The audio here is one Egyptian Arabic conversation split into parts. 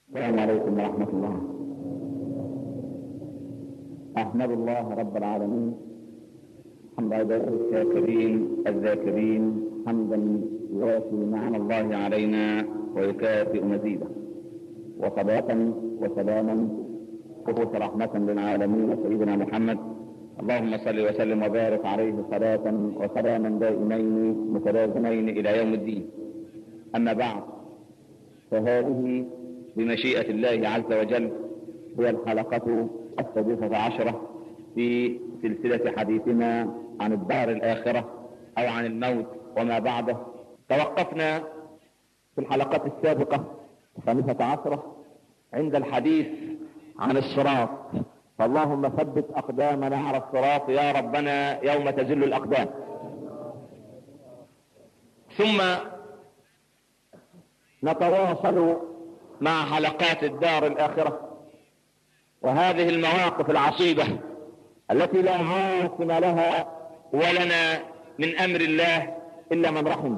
السلام عليكم ورحمة الله أحمد الله رب العالمين حمد عباده الشاكرين الذاكرين حمدا يوافي نعم الله علينا ويكافئ مزيدا وصلاة وسلاما خصوص رحمة للعالمين سيدنا محمد اللهم صل وسلم وبارك عليه صلاة وسلاما دائمين متلازمين إلى يوم الدين أما بعد فهذه بمشيئة الله عز وجل هي الحلقة السادسة عشرة في سلسلة حديثنا عن الدار الآخرة أو عن الموت وما بعده توقفنا في الحلقات السابقة الخامسة عشرة عند الحديث عن الصراط فاللهم ثبت أقدامنا على الصراط يا ربنا يوم تزل الأقدام ثم نتواصل مع حلقات الدار الآخرة وهذه المواقف العصيبة التي لا عاصم لها ولنا من أمر الله إلا من رحم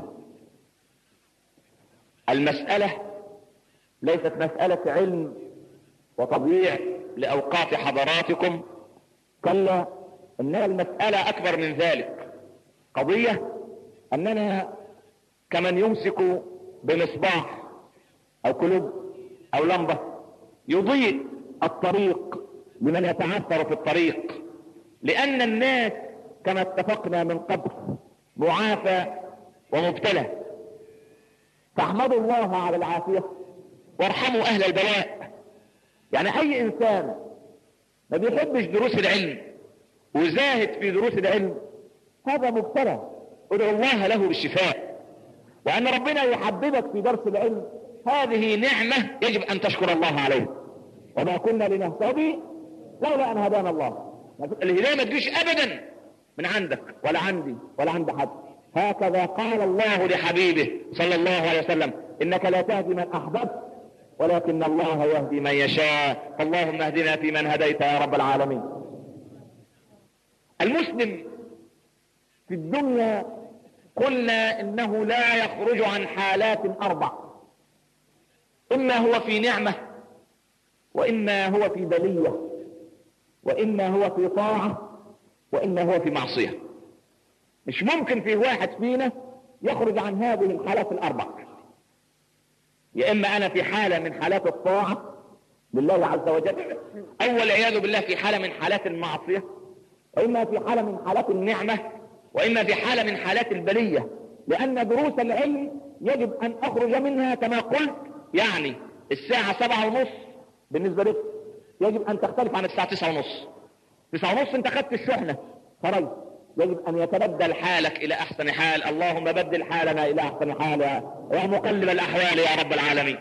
المسألة ليست مسألة علم وتضييع لأوقات حضراتكم كلا إنها المسألة أكبر من ذلك قضية أننا كمن يمسك بمصباح أو كلب أو لمبة يضيء الطريق لمن يتعثر في الطريق لأن الناس كما اتفقنا من قبل معافى ومبتلى فاحمدوا الله على العافية وارحموا أهل البلاء يعني أي إنسان ما بيحبش دروس العلم وزاهد في دروس العلم هذا مبتلى ادعو الله له بالشفاء وأن ربنا يحببك في درس العلم هذه نعمة يجب أن تشكر الله عليها وما كنا لنهتدي لولا أن هدانا الله الهداية ما تجيش أبدا من عندك ولا عندي ولا عند حد هكذا قال الله لحبيبه صلى الله عليه وسلم إنك لا تهدي من أحببت ولكن الله يهدي من يشاء اللهم اهدنا في من هديت يا رب العالمين المسلم في الدنيا قلنا انه لا يخرج عن حالات اربع اما هو في نعمة واما هو في بلية واما هو في طاعة واما هو في معصية مش ممكن في واحد فينا يخرج عن هذه الحالات الاربع يا اما انا في حالة من حالات الطاعة لله عز وجل او والعياذ بالله في حالة من حالات المعصية واما في حالة من حالات النعمة واما في حالة من حالات البلية لان دروس العلم يجب ان اخرج منها كما قلت يعني الساعة سبعة ونص بالنسبة لك يجب ان تختلف عن الساعة تسعة ونص تسعة ونص انت خدت الشحنة فريت يجب ان يتبدل حالك الى احسن حال اللهم بدل حالنا الى احسن حال يا مقلب الاحوال يا رب العالمين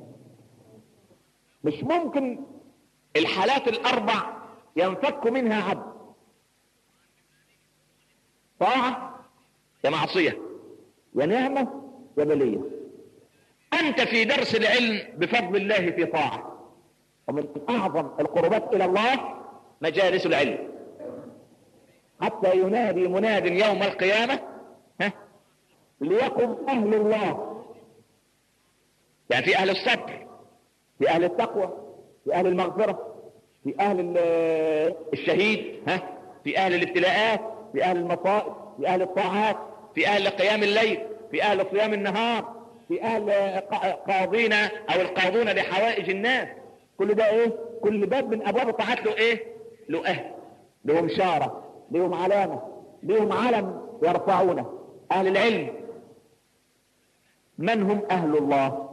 مش ممكن الحالات الاربع ينفك منها عبد طاعة يا معصية يا نعمة يا بلية أنت في درس العلم بفضل الله في طاعة ومن أعظم القربات إلى الله مجالس العلم حتى ينادي مناد يوم القيامة ها ليقم أهل الله يعني في أهل الصبر في أهل التقوى في أهل المغفرة في أهل الشهيد ها في أهل الابتلاءات في أهل المصائب في أهل الطاعات في أهل قيام الليل في أهل صيام النهار في أهل قاضين أو القاضون لحوائج الناس كل ده إيه كل باب من أبواب الطاعات له إيه له أهل لهم شارة لهم علامة لهم علم يرفعونه أهل العلم من هم أهل الله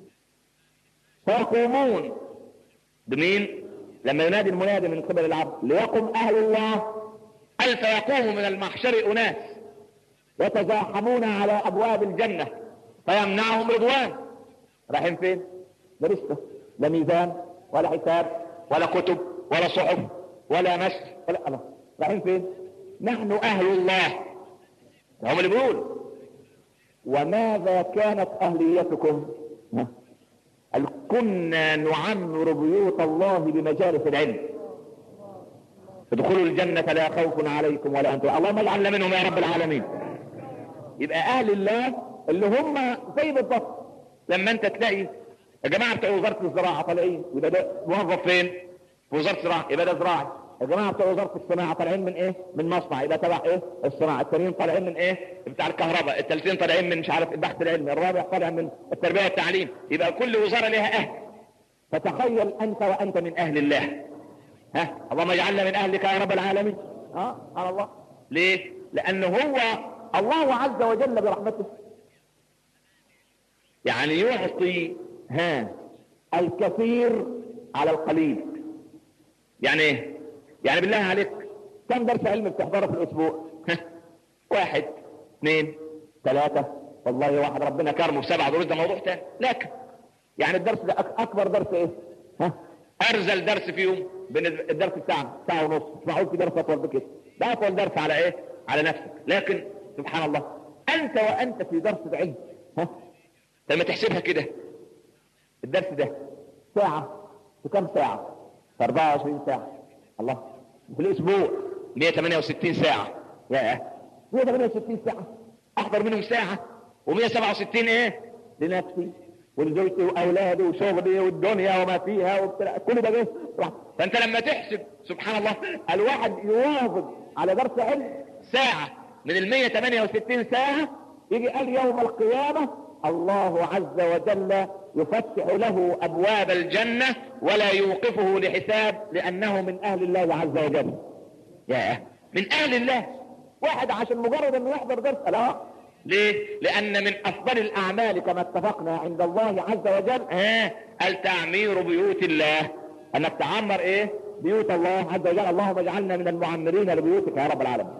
فيقومون بمين لما ينادي المنادي من قبل العبد ليقم أهل الله هل فيقوم من المحشر أناس يتزاحمون على أبواب الجنة فيمنعهم رضوان رايحين فين؟ لا لسه لا ميزان ولا حساب ولا كتب ولا صحف ولا نشر ولا الله رايحين فين؟ نحن أهل الله هم اللي بيقولوا وماذا كانت أهليتكم؟ قال كنا نعمر بيوت الله بمجالس العلم ادخلوا الجنة لا خوف عليكم ولا أنتم اللهم اجعلنا منهم يا رب العالمين يبقى أهل الله اللي هم زي بالضبط لما أنت تلاقي الجماعه بتوع وزاره الزراعه طالعين يبقى ده موظف فين؟ في وزاره الزراعه يبقى ده زراعي الجماعه بتوع وزاره الصناعه طالعين من ايه؟ من مصنع يبقى تبع ايه؟ الصناعه التانيين طالعين من ايه؟ بتاع الكهرباء الثالثين طالعين من مش عارف البحث العلمي الرابع طالع من التربيه والتعليم يبقى كل وزاره لها اهل فتخيل انت وانت من اهل الله ها اللهم اجعلنا من اهلك يا رب العالمين ها على الله ليه؟ لانه هو الله عز وجل برحمته يعني يعطي ها الكثير على القليل يعني ايه يعني بالله عليك كم درس علم بتحضره في الاسبوع واحد اثنين ثلاثة والله واحد ربنا كرمه بسبعة دروس ده موضوع تاني لكن يعني الدرس ده اكبر درس ايه ها ارزل درس فيهم بين الدرس بتاعنا ساعة ونص مش معقول في درس اطول بكده ده اطول درس على ايه على نفسك لكن سبحان الله انت وانت في درس العلم ها لما تحسبها كده الدرس ده ساعة في كم ساعة في 24 ساعة الله في الاسبوع 168 ساعة يا 168 ساعة احضر منهم ساعة و167 ايه لنفسي ولزوجتي واولادي وشغلي والدنيا وما فيها وبتاع كل ده جه فانت لما تحسب سبحان الله الواحد يواظب على درس علم ساعة من ال 168 ساعة يجي قال يوم القيامة الله عز وجل يفتح له ابواب الجنة ولا يوقفه لحساب لانه من اهل الله عز وجل يا من اهل الله واحد عشان مجرد انه يحضر درس لا ليه لان من افضل الاعمال كما اتفقنا عند الله عز وجل ها التعمير بيوت الله انك تعمر ايه بيوت الله عز وجل اللهم اجعلنا من المعمرين لبيوتك يا رب العالمين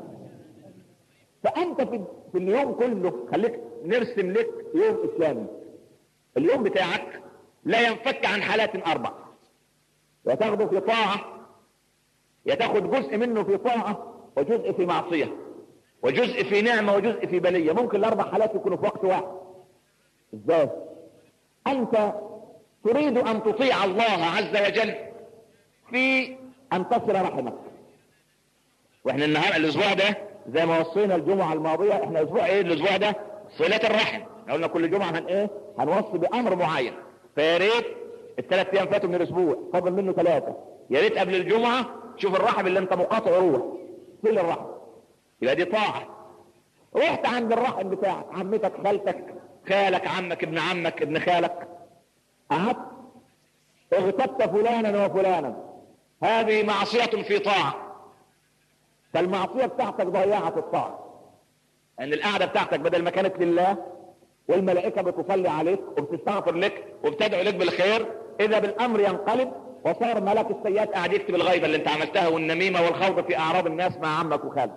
فانت في, في اليوم كله خليك نرسم لك يوم اسلامي اليوم بتاعك لا ينفك عن حالات اربع يا تاخده في طاعة يا تاخد جزء منه في طاعة وجزء في معصية وجزء في نعمة وجزء في بلية ممكن الاربع حالات يكونوا في وقت واحد ازاي انت تريد ان تطيع الله عز وجل في ان تصل رحمك واحنا النهار الاسبوع ده زي ما وصينا الجمعة الماضية احنا اسبوع ايه الاسبوع ده صلة الرحم قلنا كل جمعة هن ايه هنوصي بامر معين فيا ريت الثلاث ايام فاتوا من الاسبوع فاضل منه ثلاثة يا ريت قبل الجمعة شوف الرحم اللي انت مقاطع روح كل الرحم يبقى دي طاعة رحت عند الرحم بتاعك عمتك خالتك خالك عمك ابن عمك ابن خالك قعدت اغتبت فلانا وفلانا هذه معصية في طاعة فالمعصية بتاعتك ضيعت الطاعة ان القعدة بتاعتك بدل ما كانت لله والملائكة بتصلي عليك وبتستغفر لك وبتدعو لك بالخير اذا بالامر ينقلب وصار ملك السيئات قاعد يكتب الغيبة اللي انت عملتها والنميمة والخوض في اعراض الناس مع عمك وخالك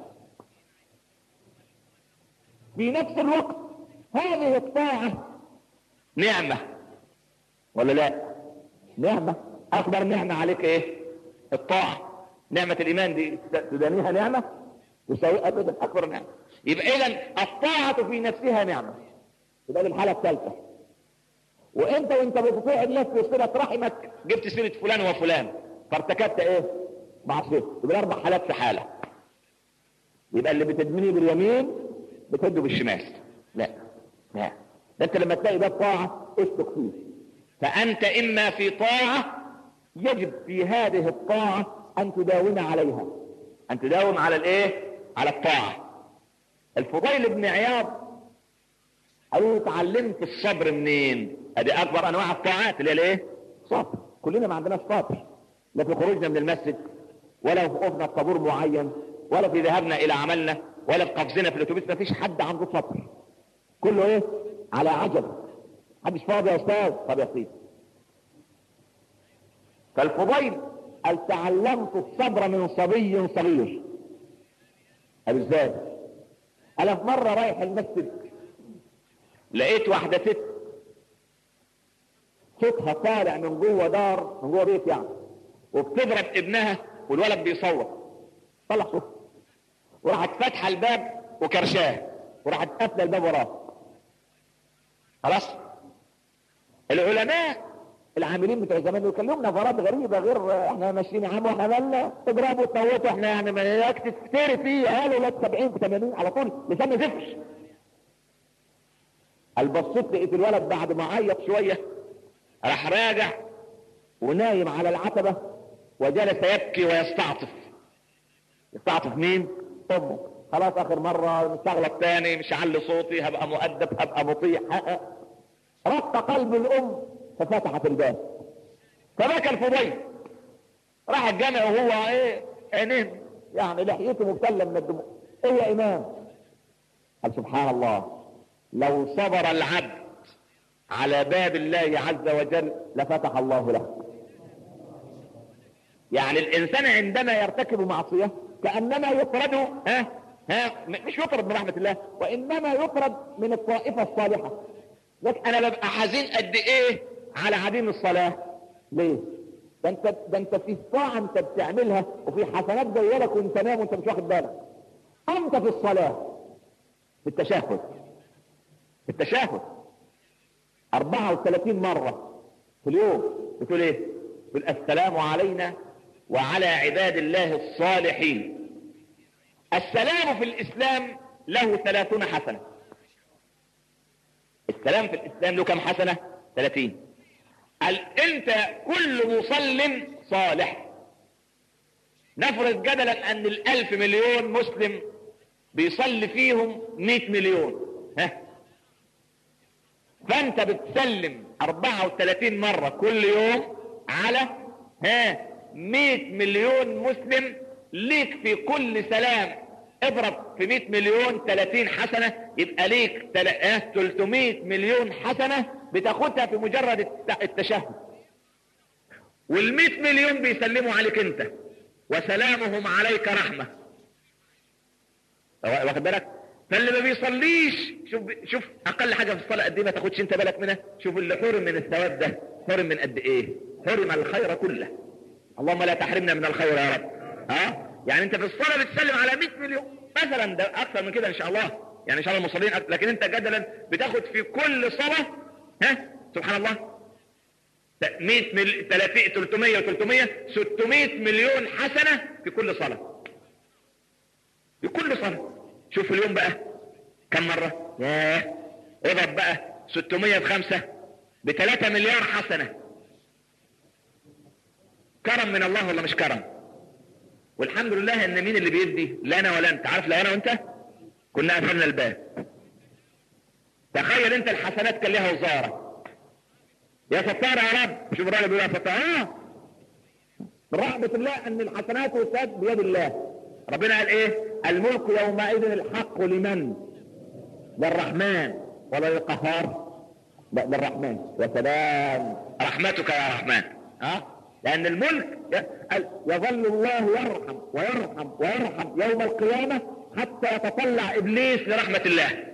في نفس الوقت هذه الطاعة نعمة ولا لا نعمة اكبر نعمة عليك ايه الطاعة نعمة الايمان دي تدانيها نعمة تساوي ابدا اكبر نعمة يبقى اذا الطاعة في نفسها نعمة يبقى دي الحالة الثالثة وانت وانت بتطيع الناس في صلة رحمك جبت سيرة فلان وفلان فارتكبت ايه معصية يبقى اربع حالات في حالة يبقى اللي بتدمني باليمين بتده بالشمال لا لا ده انت لما تلاقي ده طاعة اسلك فيه فانت اما في طاعة يجب في هذه الطاعة ان تداوم عليها ان تداوم على الايه على الطاعة الفضيل بن عياض قالوا اتعلمت الصبر منين ادي اكبر انواع الطاعات اللي هي الايه صبر كلنا ما عندناش صبر لا في خروجنا من المسجد ولا في وقوفنا في طابور معين ولا في ذهابنا الى عملنا ولا في قفزنا في الاتوبيس ما فيش حد عنده صبر كله ايه على عجل محدش فاضي يا استاذ طب يا سيدي فالفضيل قال تعلمت الصبر من صبي صغير قال ازاي انا في مره رايح المسجد لقيت واحده ست صوتها طالع من جوه دار من جوه بيت يعني وبتضرب ابنها والولد بيصوت طلع صوت وراحت فاتحه الباب وكرشاه وراحت قافله الباب وراه خلاص العلماء العاملين بتوع زمان يكلموا نظرات غريبه غير احنا ماشيين يا عم واحنا مالنا تضربوا وتموتوا احنا يعني ما ياك تفتري فيه قالوا ولاد 70 في 80 على طول لسان ما زفش قال بصيت لقيت الولد بعد ما عيط شويه راح راجع ونايم على العتبة وجلس يبكي ويستعطف يستعطف مين امه خلاص اخر مرة مش هغلط تاني مش هعلي صوتي هبقى مؤدب هبقى مطيع رق قلب الام ففتحت الباب فبكى الفضيل راح الجامع وهو ايه عينيه يعني لحيته مبتلة من الدموع ايه يا امام قال سبحان الله لو صبر العبد على باب الله عز وجل لفتح الله له يعني الانسان عندما يرتكب معصية كأنما يطرد ها ها مش يطرد من رحمة الله وانما يطرد من الطائفة الصالحة لك انا ببقى حزين قد ايه على عديم الصلاة ليه ده انت ده انت في طاعة انت بتعملها وفي حسنات جايه لك وانت نام وانت مش واخد بالك انت في الصلاة في التشهد في التشهد 34 مرة في اليوم بتقول ايه بتقول السلام علينا وعلى عباد الله الصالحين السلام في الاسلام له ثلاثون حسنة السلام في الاسلام له كم حسنة ثلاثين قال انت كل مصل صالح نفرض جدلا ان الالف مليون مسلم بيصلي فيهم مئة مليون ها فانت بتسلم 34 مرة كل يوم على ها 100 مليون مسلم ليك في كل سلام اضرب في 100 مليون 30 حسنة يبقى ليك 300 مليون حسنة بتاخدها في مجرد التشهد وال 100 مليون بيسلموا عليك انت وسلامهم عليك رحمة واخد بالك فاللي ما بيصليش شوف شوف اقل حاجة في الصلاة قد ايه ما تاخدش انت بالك منها شوف اللي حرم من الثواب ده حرم من قد ايه حرم الخير كله اللهم لا تحرمنا من الخير يا رب ها يعني انت في الصلاة بتسلم على 100 مليون مثلا ده اكثر من كده ان شاء الله يعني ان شاء الله المصلين لكن انت جدلا بتاخد في كل صلاة ها سبحان الله 100 مل... 300 300 600 مليون حسنة في كل صلاة في كل صلاة شوف اليوم بقى كم مرة ياه اضرب بقى 600 بخمسة ب 3 مليار حسنة كرم من الله ولا مش كرم والحمد لله ان مين اللي بيدي لا انا ولا انت عارف لا انا وانت كنا قفلنا الباب تخيل انت الحسنات كان لها وزارة يا ستار يا رب شوف الراجل بيقول يا ستار اه من رحمة الله ان الحسنات والسيئات بيد الله ربنا قال ايه الملك يومئذ الحق لمن للرحمن ولا للقهار لا للرحمن يا سلام رحمتك يا رحمن ها أه؟ لان الملك يظل الله يرحم ويرحم ويرحم يوم القيامة حتى يتطلع ابليس لرحمة الله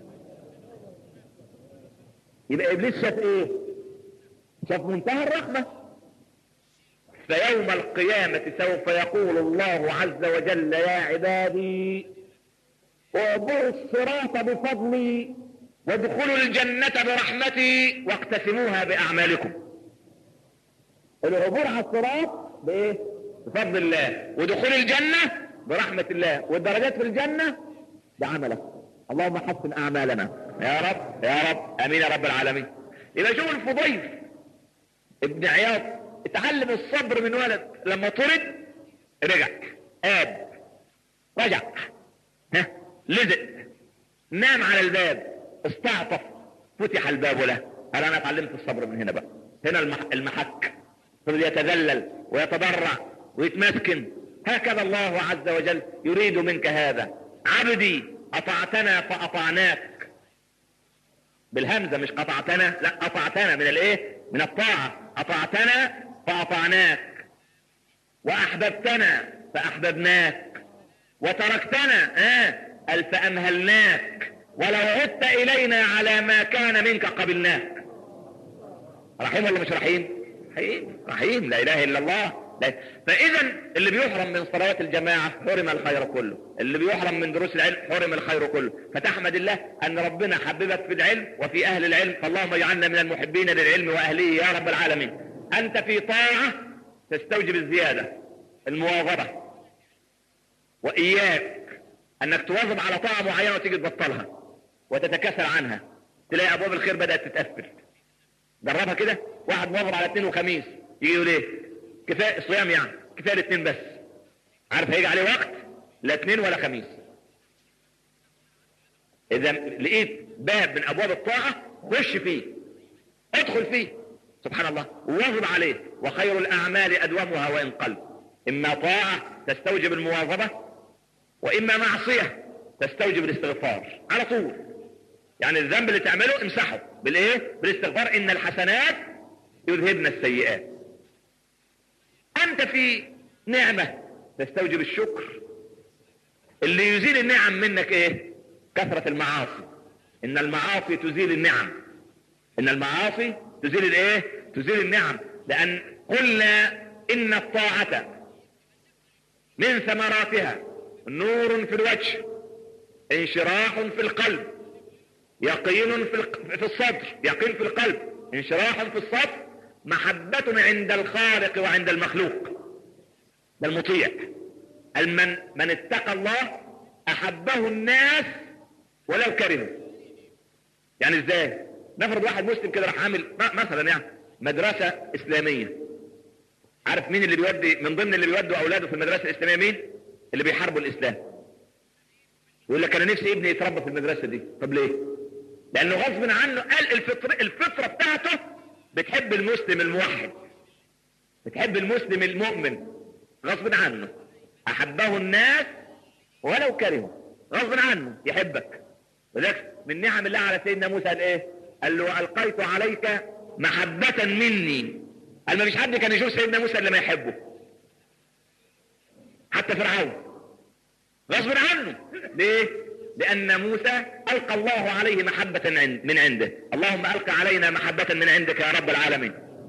يبقى ابليس شاف ايه شاف منتهى الرحمة فيوم القيامة سوف يقول الله عز وجل يا عبادي اعبروا الصراط بفضلي وادخلوا الجنة برحمتي واقتسموها بأعمالكم العبور على الصراط بايه بفضل الله ودخول الجنة برحمة الله والدرجات في الجنة بعملك اللهم حسن اعمالنا يا رب يا رب امين يا رب العالمين يبقى شوف الفضيل ابن عياض اتعلم الصبر من ولد لما طرد رجع اب رجع ها لزق نام على الباب استعطف فتح الباب له قال انا اتعلمت الصبر من هنا بقى هنا المحك فضل يتذلل ويتضرع ويتمسكن هكذا الله عز وجل يريد منك هذا عبدي أطعتنا فأطعناك بالهمزة مش قطعتنا لا قطعتنا من الايه من الطاعة أطعتنا فأطعناك وأحببتنا فأحببناك وتركتنا آه قال فأمهلناك ولو عدت إلينا على ما كان منك قبلناك رحيم ولا مش رحيم رحيم رحيم لا إله إلا الله فاذا اللي بيحرم من صلوات الجماعة حرم الخير كله اللي بيحرم من دروس العلم حرم الخير كله فتحمد الله ان ربنا حببك في العلم وفي اهل العلم فاللهم اجعلنا من المحبين للعلم واهله يا رب العالمين انت في طاعة تستوجب الزيادة المواظبة واياك انك تواظب على طاعة معينة وتيجي تبطلها وتتكاسل عنها تلاقي ابواب الخير بدأت تتقفل جربها كده واحد مواظب على اثنين وخميس يجي يقول ايه كفايه الصيام يعني كفايه الاثنين بس عارف هيجي عليه وقت لا اثنين ولا خميس اذا لقيت باب من ابواب الطاعه خش فيه ادخل فيه سبحان الله وواظب عليه وخير الاعمال ادومها وان قل اما طاعه تستوجب المواظبه واما معصيه تستوجب الاستغفار على طول يعني الذنب اللي تعمله امسحه بالايه بالاستغفار ان الحسنات يذهبن السيئات انت في نعمة تستوجب الشكر اللي يزيل النعم منك ايه كثرة المعاصي ان المعاصي تزيل النعم ان المعاصي تزيل الايه تزيل النعم لان قلنا ان الطاعة من ثمراتها نور في الوجه انشراح في القلب يقين في في الصدر يقين في القلب انشراح في الصدر محبة عند الخالق وعند المخلوق ده المطيع المن من اتقى الله احبه الناس ولو كرهوا يعني ازاي نفرض واحد مسلم كده راح عامل مثلا يعني مدرسة اسلامية عارف مين اللي بيودي من ضمن اللي بيودوا اولاده في المدرسة الاسلامية مين اللي بيحاربوا الاسلام يقول لك انا نفسي ابني يتربى في المدرسة دي طب ليه لانه غصب عنه قال الفطر الفطرة بتاعته بتحب المسلم الموحد بتحب المسلم المؤمن غصب عنه احبه الناس ولو كرهوا غصب عنه يحبك ولذلك من نعم الله على سيدنا موسى قال ايه قال له القيت عليك محبة مني قال ما فيش حد كان يشوف سيدنا موسى الا ما يحبه حتى فرعون غصب عنه ليه لأن موسى ألقى الله عليه محبة من عنده اللهم ألقى علينا محبة من عندك يا رب العالمين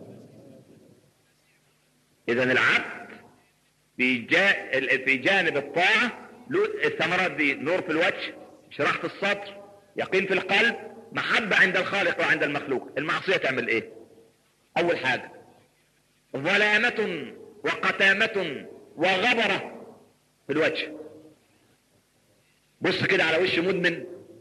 إذا العبد في, جا... في جانب الطاعة الثمرات دي نور في الوجه شراح في الصدر يقين في القلب محبة عند الخالق وعند المخلوق المعصية تعمل ايه اول حاجة ظلامة وقتامة وغبرة في الوجه بص كده على وش مدمن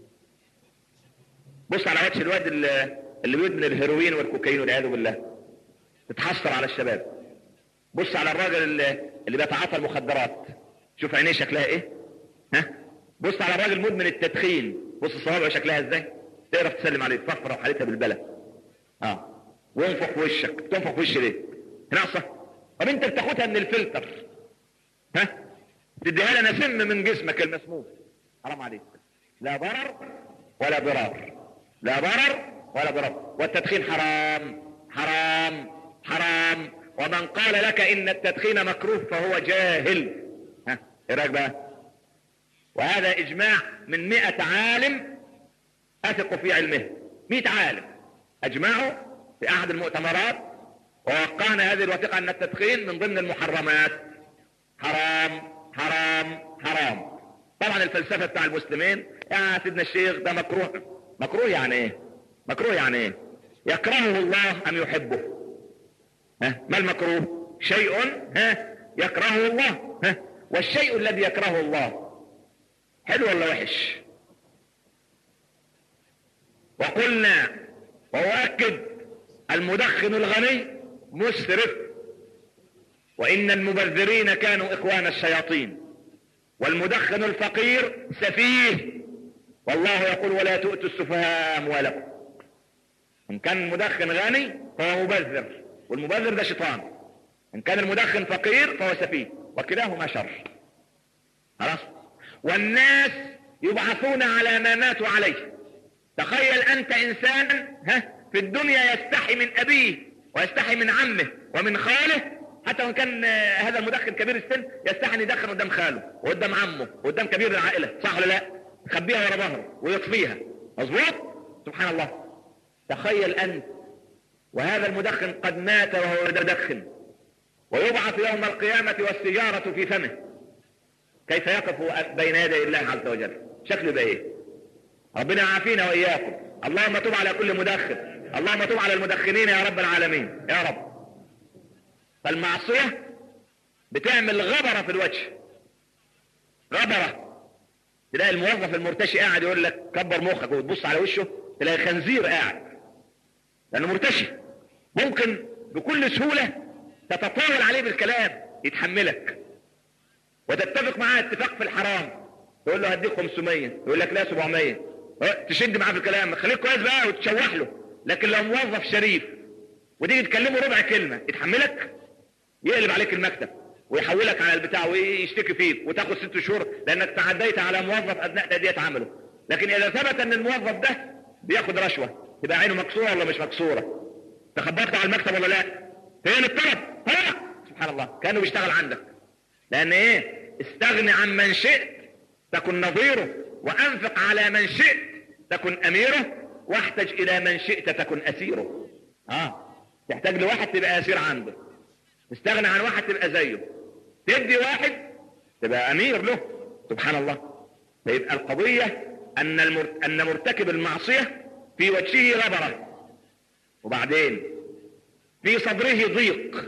بص على وجه الواد اللي, اللي بيدمن الهيروين والكوكايين والعياذ بالله تتحسر على الشباب بص على الراجل اللي, اللي بيتعاطى المخدرات شوف عينيه شكلها ايه ها بص على الراجل مدمن التدخين بص صوابعه شكلها ازاي تعرف تسلم عليه تفكر وحالتها بالبلد اه وانفخ في وشك تنفخ في وشي ليه ناقصه طب انت بتاخدها من الفلتر ها تديها لنا سم من جسمك المسموم حرام عليك لا ضرر ولا ضرار لا ضرر ولا ضرار والتدخين حرام حرام حرام ومن قال لك ان التدخين مكروه فهو جاهل ها ايه رايك بقى وهذا اجماع من مئة عالم اثق في علمه مئة عالم اجمعوا في احد المؤتمرات ووقعنا هذه الوثيقة ان التدخين من ضمن المحرمات حرام حرام حرام طبعا الفلسفة بتاع المسلمين يا سيدنا الشيخ ده مكروه مكروه يعني ايه مكروه يعني ايه يكرهه الله ام يحبه ها ما المكروه شيء ها يكرهه الله ها والشيء الذي يكرهه الله حلو ولا وحش وقلنا وأؤكد المدخن الغني مسرف وإن المبذرين كانوا إخوان الشياطين والمدخن الفقير سفيه والله يقول ولا تؤتوا السفهاء أموالكم إن كان المدخن غني فهو مبذر والمبذر ده شيطان إن كان المدخن فقير فهو سفيه وكلاهما شر خلاص والناس يبعثون على ما ماتوا عليه تخيل أنت إنسان ها في الدنيا يستحي من أبيه ويستحي من عمه ومن خاله حتى وان كان هذا المدخن كبير السن يستحي ان يدخن قدام خاله وقدام عمه وقدام كبير العائله صح ولا لا يخبيها ورا ظهره ويطفيها مظبوط سبحان الله تخيل انت وهذا المدخن قد مات وهو يدخن ويبعث يوم القيامة والسجارة في فمه كيف يقف بين يدي الله عز وجل شكله ده ايه ربنا يعافينا واياكم اللهم تب على كل مدخن اللهم تب على المدخنين يا رب العالمين يا رب فالمعصية بتعمل غبرة في الوجه غبرة تلاقي الموظف المرتشي قاعد يقول لك كبر مخك وتبص على وشه تلاقي خنزير قاعد لانه مرتشي ممكن بكل سهولة تتطاول عليه بالكلام يتحملك وتتفق معاه اتفاق في الحرام تقول له هديك 500 يقول لك لا 700 تشد معاه في الكلام خليك كويس بقى وتشوح له لكن لو موظف شريف وتيجي تكلمه ربع كلمة يتحملك يقلب عليك المكتب ويحولك على البتاع ويشتكي فيك وتاخد ست شهور لانك تعديت على موظف اثناء تأدية عمله لكن اذا ثبت ان الموظف ده بياخد رشوة تبقى عينه مكسورة ولا مش مكسورة تخبطت على المكتب ولا لا فين الطلب ها سبحان الله كانه بيشتغل عندك لان ايه استغني عن من شئت تكن نظيره وانفق على من شئت تكن اميره واحتج الى من شئت تكن اسيره اه تحتاج لواحد تبقى اسير عنده تستغنى عن واحد تبقى زيه تدي واحد تبقى امير له سبحان الله فيبقى القضية ان المر... ان مرتكب المعصية في وجهه غبرة وبعدين في صدره ضيق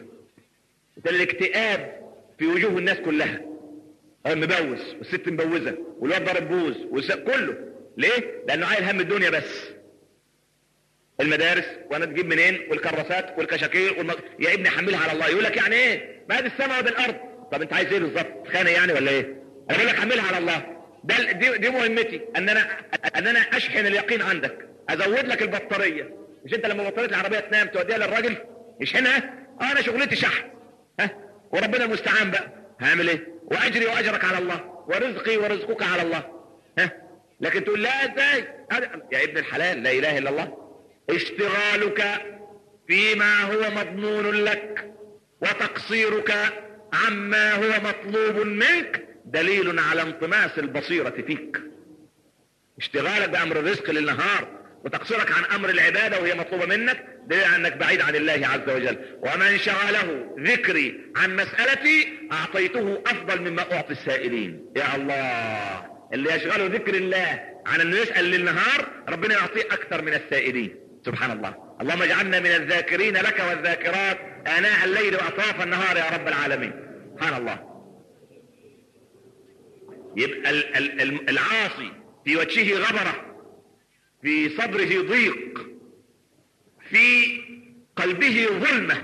الاكتئاب في وجوه الناس كلها مبوز والست مبوزة والواد ضارب بوز والس... كله ليه؟ لانه عايل هم الدنيا بس المدارس وانا تجيب منين والكراسات والكشاكيل والم... يا ابني حملها على الله يقول لك يعني ايه ما دي السماء ودي الارض طب انت عايز ايه بالظبط خانه يعني ولا ايه انا بقول لك حملها على الله ده دي, دي مهمتي ان انا ان انا اشحن اليقين عندك ازود لك البطاريه مش انت لما بطاريه العربيه تنام توديها للراجل يشحنها اه انا شغلتي شحن ها وربنا المستعان بقى هعمل ايه واجري واجرك على الله ورزقي ورزقك على الله ها لكن تقول لا ازاي يا ابن الحلال لا اله الا الله اشتغالك فيما هو مضمون لك وتقصيرك عما هو مطلوب منك دليل على انطماس البصيرة فيك اشتغالك بأمر الرزق للنهار وتقصيرك عن أمر العبادة وهي مطلوبة منك دليل أنك بعيد عن الله عز وجل ومن شغله ذكري عن مسألتي أعطيته أفضل مما أعطي السائلين يا الله اللي يشغله ذكر الله عن أنه يسأل للنهار ربنا يعطيه أكثر من السائلين سبحان الله اللهم اجعلنا من الذاكرين لك والذاكرات آناء الليل وأطراف النهار يا رب العالمين سبحان الله يبقى العاصي في وجهه غبرة في صدره ضيق في قلبه ظلمة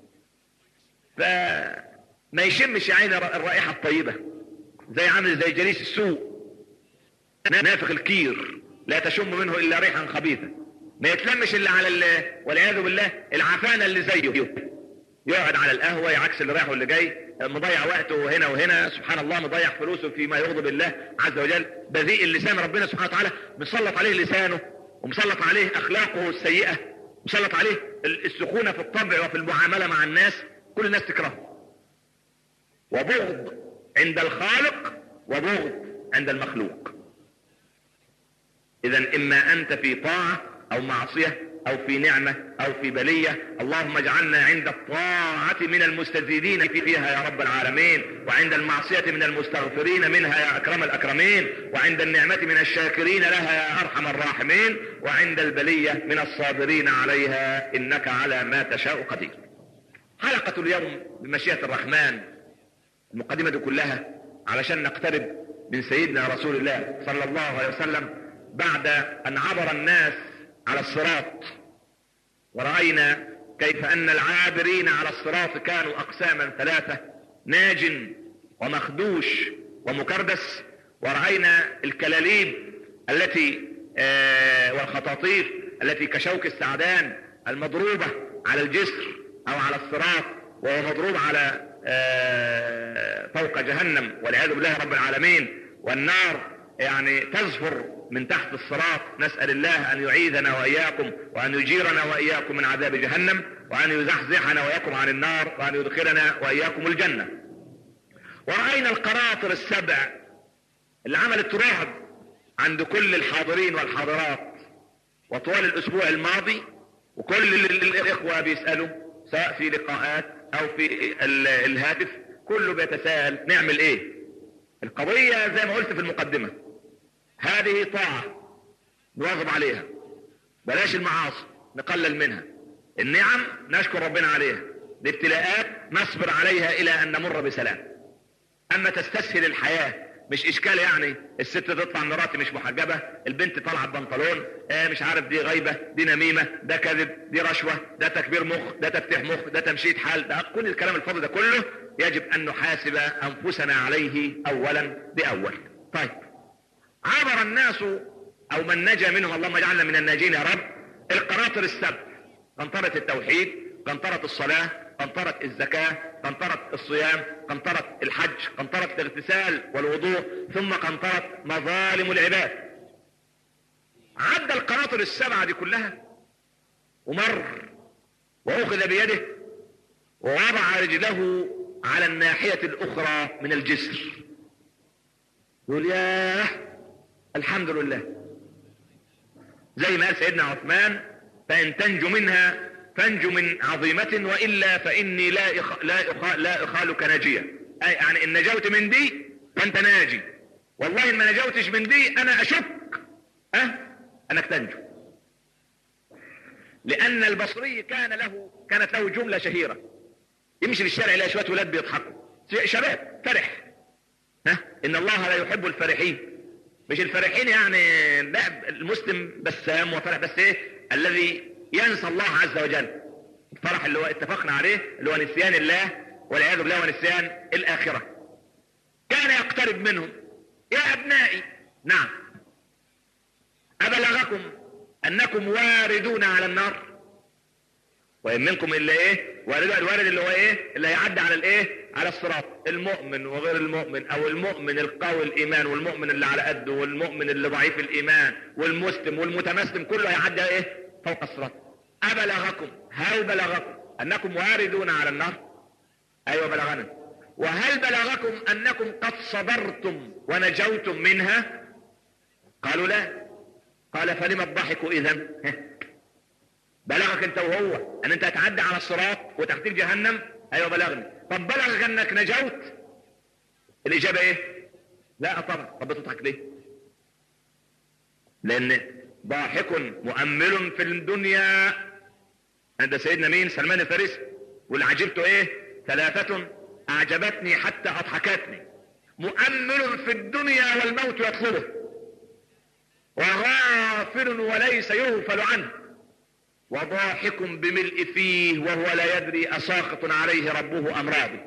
فما يشمش عين الرائحة الطيبة زي عامل زي جليس السوء نافخ الكير لا تشم منه إلا ريحا خبيثة ما يتلمش اللي على والعياذ بالله العفانة اللي زيه يقعد على القهوة يعكس اللي رايح واللي جاي مضيع وقته هنا وهنا سبحان الله مضيع فلوسه فيما يغضب الله عز وجل بذيء اللسان ربنا سبحانه وتعالى مسلط عليه لسانه ومسلط عليه اخلاقه السيئة مسلط عليه السخونة في الطبع وفي المعاملة مع الناس كل الناس تكرهه وبغض عند الخالق وبغض عند المخلوق اذا اما انت في طاعة او معصية او في نعمة او في بلية اللهم اجعلنا عند الطاعة من المستزيدين فيها يا رب العالمين وعند المعصية من المستغفرين منها يا اكرم الاكرمين وعند النعمة من الشاكرين لها يا ارحم الراحمين وعند البلية من الصابرين عليها انك على ما تشاء قدير حلقة اليوم بمشيئة الرحمن المقدمة كلها علشان نقترب من سيدنا رسول الله صلى الله عليه وسلم بعد ان عبر الناس على الصراط ورأينا كيف أن العابرين على الصراط كانوا أقساما ثلاثة ناج ومخدوش ومكردس ورأينا الكلاليب التي آه والخطاطيف التي كشوك السعدان المضروبة على الجسر أو على الصراط وهو مضروب على آه فوق جهنم والعياذ بالله رب العالمين والنار يعني تزفر من تحت الصراط نسأل الله أن يعيذنا وإياكم وأن يجيرنا وإياكم من عذاب جهنم وأن يزحزحنا وإياكم عن النار وأن يدخلنا وإياكم الجنة ورأينا القراطر السبع اللي عملت رعب عند كل الحاضرين والحاضرات وطوال الأسبوع الماضي وكل الإخوة بيسألوا سواء في لقاءات أو في الهاتف كله بيتساءل نعمل إيه القضية زي ما قلت في المقدمة هذه طاعة نواظب عليها بلاش المعاصي نقلل منها النعم نشكر ربنا عليها الابتلاءات نصبر عليها الى ان نمر بسلام اما تستسهل الحياة مش اشكال يعني الست تطلع مراتي مش محجبة البنت طالعة ببنطلون آه مش عارف دي غيبة دي نميمة ده كذب دي رشوة ده تكبير مخ ده تفتيح مخ ده تمشيط حال ده كل الكلام الفاضي ده كله يجب ان نحاسب انفسنا عليه اولا باول طيب عبر الناس او من نجا منهم اللهم اجعلنا من الناجين يا رب القناطر السبع قنطرة التوحيد قنطرة الصلاة قنطرة الزكاة قنطرة الصيام قنطرة الحج قنطرة الاغتسال والوضوء ثم قنطرة مظالم العباد عدى القناطر السبعة دي كلها ومر واخذ بيده ووضع رجله على الناحية الاخرى من الجسر يقول ياه الحمد لله زي ما قال سيدنا عثمان فإن تنجو منها فانجو من عظيمة وإلا فإني لا إخ... لا إخ... لا أخالك ناجيا أي يعني إن نجوت من دي فأنت ناجي والله إن ما نجوتش من دي أنا أشك أه أنك تنجو لأن البصري كان له كانت له جملة شهيرة يمشي في الشارع يلاقي شوية ولاد بيضحكوا شباب فرح ها إن الله لا يحب الفرحين مش الفرحين يعني لا المسلم بسام وفرح بس ايه الذي ينسى الله عز وجل الفرح اللي هو اتفقنا عليه اللي هو نسيان الله والعياذ بالله ونسيان الاخره كان يقترب منهم يا ابنائي نعم ابلغكم انكم واردون على النار وان منكم الا ايه وارد الوارد اللي هو ايه اللي هيعدي على الايه على الصراط المؤمن وغير المؤمن او المؤمن القوي الايمان والمؤمن اللي على قده والمؤمن اللي ضعيف الايمان والمسلم والمتمسلم كله هيعدي ايه فوق الصراط ابلغكم هل بلغكم انكم واردون على النار ايوه بلغنا وهل بلغكم انكم قد صبرتم ونجوتم منها قالوا لا قال فلم الضحك اذا بلغك انت وهو ان انت هتعدي على الصراط وتحتك جهنم ايوه بلغني طب بلغك انك نجوت الاجابه ايه لا طبعا طب بتضحك ليه لان ضاحك مؤمل في الدنيا عند سيدنا مين سلمان الفارسي واللي عجبته ايه ثلاثة اعجبتني حتى اضحكتني مؤمل في الدنيا والموت يطلبه وغافل وليس يغفل عنه وضاحك بملء فيه وهو لا يدري أساخط عليه ربه أم راضي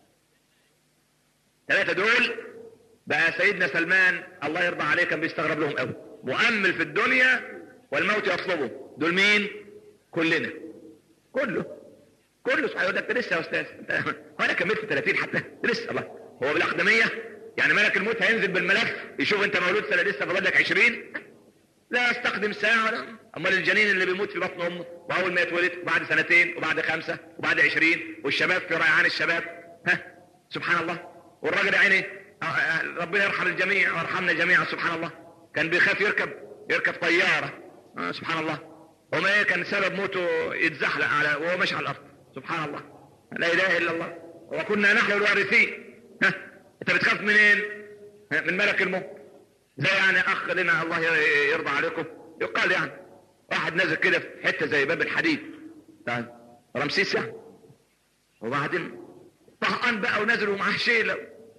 ثلاثة دول بقى سيدنا سلمان الله يرضى عليه كان بيستغرب لهم قوي مؤمل في الدنيا والموت يطلبه دول مين كلنا كله كله صحيح يقول لك لسه يا استاذ هو انا كملت 30 حتى لسه الله هو بالاقدميه يعني ملك الموت هينزل بالملف يشوف انت مولود سنه لسه فاضل لك 20 لا استخدم ساعة لا امال الجنين اللي بيموت في بطن امه واول ما يتولد وبعد سنتين وبعد خمسة وبعد عشرين والشباب في ريعان الشباب ها سبحان الله والراجل عيني ربنا يرحم الجميع ويرحمنا جميعا سبحان الله كان بيخاف يركب يركب طيارة آه سبحان الله وما ايه كان سبب موته يتزحلق على وهو ماشي على الارض سبحان الله لا اله الا الله وكنا نحن الوارثين ها انت بتخاف منين من ملك الموت زي يعني اخ لنا الله يرضى عليكم يقال يعني واحد نازل كده في حته زي باب الحديد طيب رمسيس يعني وبعدين طهقان بقى ونازل ومعاه شيله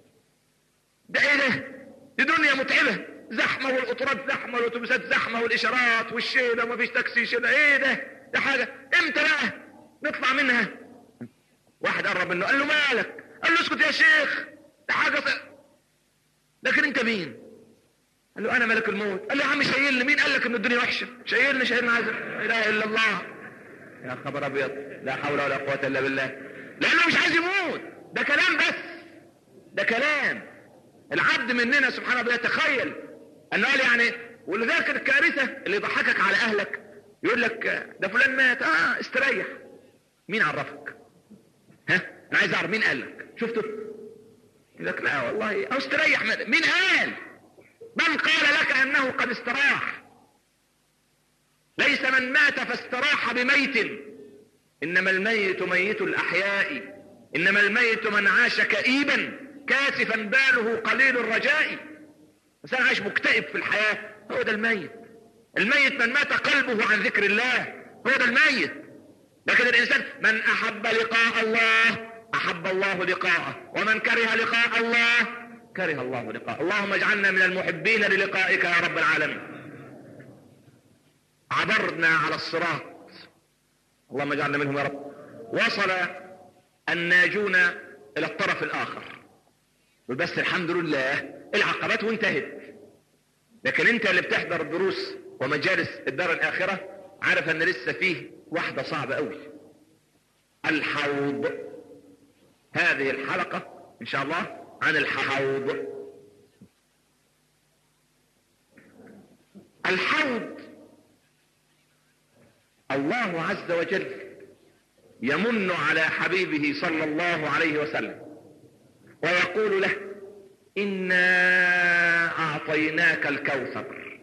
ده ايه ده؟ دي دنيا متعبه زحمه والقطارات زحمه والاتوبيسات زحمه والاشارات والشيله ومفيش تاكسي شيله ايه ده؟ ده حاجه امتى بقى نطلع منها؟ واحد قرب منه قال له مالك؟ قال له اسكت يا شيخ ده حاجه ط... لكن انت مين؟ قال له انا ملك الموت قال له يا عم شايلني مين قال لك ان الدنيا وحشه شايلني شايلني عايز لا اله الا الله يا خبر ابيض لا حول ولا قوه الا بالله لانه مش عايز يموت ده كلام بس ده كلام العبد مننا سبحان الله يتخيل انه قال يعني ولذلك الكارثه اللي يضحكك على اهلك يقول لك ده فلان مات اه استريح مين عرفك ها انا عايز اعرف مين قال لك شفته يقول لك لا والله او استريح مين قال من قال لك انه قد استراح ليس من مات فاستراح بميت انما الميت ميت الاحياء انما الميت من عاش كئيبا كاسفا باله قليل الرجاء بس انا عايش مكتئب في الحياة هو ده الميت الميت من مات قلبه عن ذكر الله هو ده الميت لكن الانسان من احب لقاء الله احب الله لقاءه ومن كره لقاء الله كره الله لقاء اللهم اجعلنا من المحبين للقائك يا رب العالمين عبرنا على الصراط اللهم اجعلنا منهم يا رب وصل الناجون الى الطرف الاخر بس الحمد لله العقبات وانتهت لكن انت اللي بتحضر الدروس ومجالس الدار الاخرة عارف ان لسه فيه واحدة صعبة قوي الحوض هذه الحلقة ان شاء الله عن الحوض الحوض الله عز وجل يمن على حبيبه صلى الله عليه وسلم ويقول له إنا أعطيناك الكوثر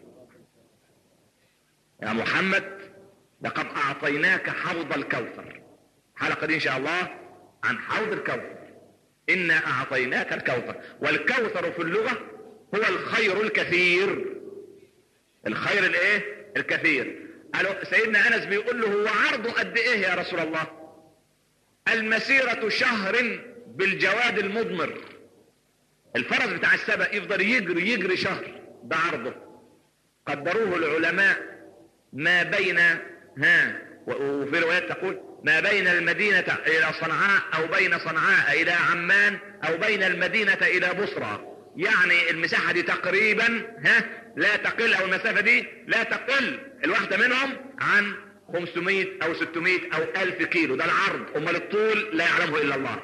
يا محمد لقد أعطيناك حوض الكوثر حلقة دي إن شاء الله عن حوض الكوثر إنا أعطيناك الكوثر والكوثر في اللغة هو الخير الكثير الخير الايه الكثير قالوا سيدنا انس بيقول له هو عرضه قد ايه يا رسول الله المسيرة شهر بالجواد المضمر الفرس بتاع السبق يفضل يجري يجري شهر ده عرضه قدروه العلماء ما بين ها وفي روايات تقول ما بين المدينة إلى صنعاء أو بين صنعاء إلى عمان أو بين المدينة إلى بصرى يعني المساحة دي تقريبا ها لا تقل أو المسافة دي لا تقل الواحدة منهم عن 500 أو 600 أو 1000 كيلو ده العرض أمال الطول لا يعلمه إلا الله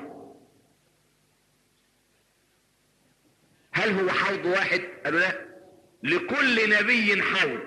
هل هو حوض واحد قالوا لا لكل نبي حوض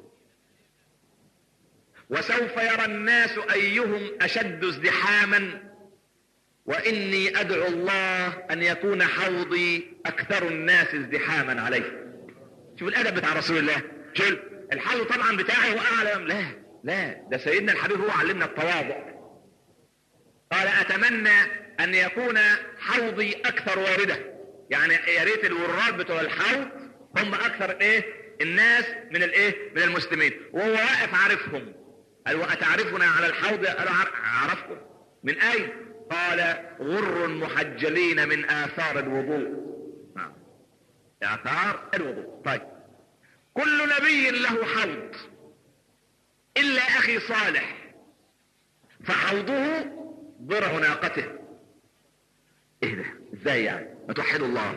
وسوف يرى الناس ايهم اشد ازدحاما واني ادعو الله ان يكون حوضي اكثر الناس ازدحاما عليه شوف الادب بتاع رسول الله شوف الحوض طبعا بتاعي هو اعلم لا لا ده سيدنا الحبيب هو علمنا التواضع قال اتمنى ان يكون حوضي اكثر وارده يعني يا ريت الوراد بتوع الحوض هم اكثر ايه الناس من الايه من المسلمين وهو واقف عارفهم قال واتعرفنا على الحوض قالوا عرفكم من اين قال غر محجلين من اثار الوضوء نعم اثار الوضوء طيب كل نبي له حوض الا اخي صالح فحوضه ضرع ناقته ايه ده ازاي يعني ما توحدوا الله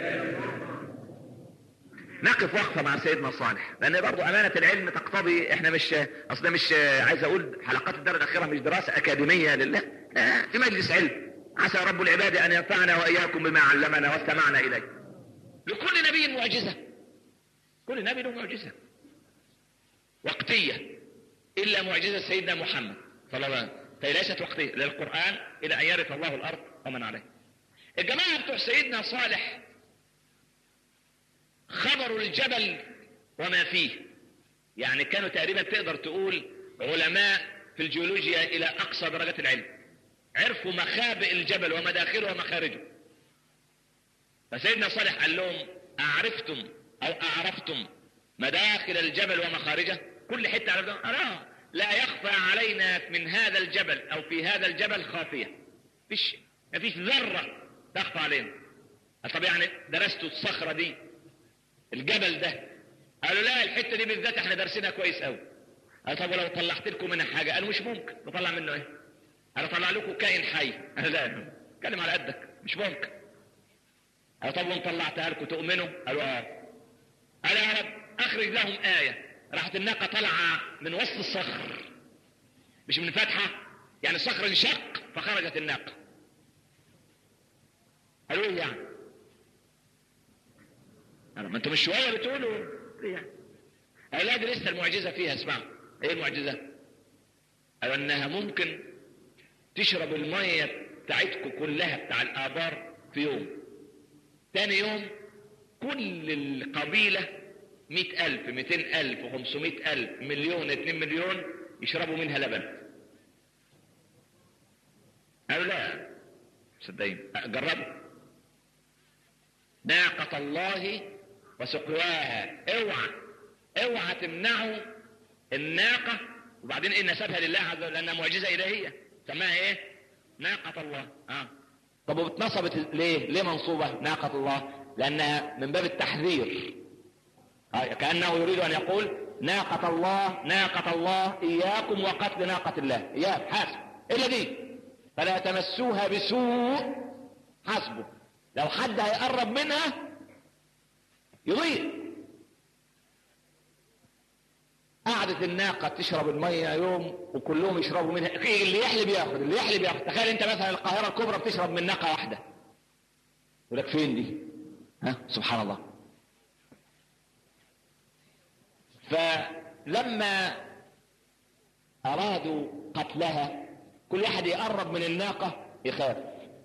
نقف وقفه مع سيدنا صالح لان برضو امانه العلم تقتضي احنا مش اصلا مش عايز اقول حلقات الدار الاخيره مش دراسه اكاديميه لله لا في مجلس علم عسى رب العباد ان ينفعنا واياكم بما علمنا واستمعنا اليه لكل نبي معجزه كل نبي له معجزه وقتيه الا معجزه سيدنا محمد صلى الله عليه وسلم فهي ليست وقتيه للقران الى ان يرث الله الارض ومن عليه الجماعة بتوع سيدنا صالح خبروا الجبل وما فيه يعني كانوا تقريبا تقدر تقول علماء في الجيولوجيا الى اقصى درجات العلم عرفوا مخابئ الجبل ومداخله ومخارجه فسيدنا صالح قال لهم اعرفتم او اعرفتم مداخل الجبل ومخارجه كل حته عرفتم لا لا يخفى علينا من هذا الجبل او في هذا الجبل خافيه فيش مفيش ذره تخفى علينا طب يعني درستوا الصخرة دي الجبل ده قالوا لا الحتة دي بالذات احنا درسناها كويس قوي قال طب ولو طلعت لكم منها حاجة قالوا مش ممكن نطلع منه ايه قالوا طلع لكم كائن حي قالوا لا اتكلم على قدك مش ممكن قالوا طب وان طلعتها لكم تؤمنوا قالوا اه قال يا رب اخرج لهم آية راحت الناقة طالعة من وسط الصخر مش من فتحة يعني الصخر انشق فخرجت الناقة قالوا ايه يعني ما انتوا مش شويه بتقولوا ايه يعني قالوا لا دي لسه المعجزه فيها اسمعوا ايه المعجزه قالوا انها ممكن تشرب الميه بتاعتكم كلها بتاع الابار في يوم تاني يوم كل القبيله مئة ألف مئتين ألف وخمسمائة ألف مليون اتنين مليون يشربوا منها لبن قالوا لا صدقين جربوا ناقة الله وسقواها اوعى اوعى تمنعوا الناقة وبعدين ايه نسبها لله عز وجل لانها معجزة الهية سماها ايه ناقة الله اه طب واتنصبت ليه ليه منصوبة ناقة الله لانها من باب التحذير كأنه يريد ان يقول ناقة الله ناقة الله اياكم وقتل ناقة الله اياك حاسب الا دي فلا تمسوها بسوء حسبه لو حد هيقرب منها يضيع قعدت الناقة تشرب المية يوم وكلهم يشربوا منها اللي يحلب ياخد اللي يحلب ياخد تخيل انت مثلا القاهرة الكبرى بتشرب من ناقة واحدة يقول لك فين دي ها سبحان الله فلما ارادوا قتلها كل واحد يقرب من الناقة يخاف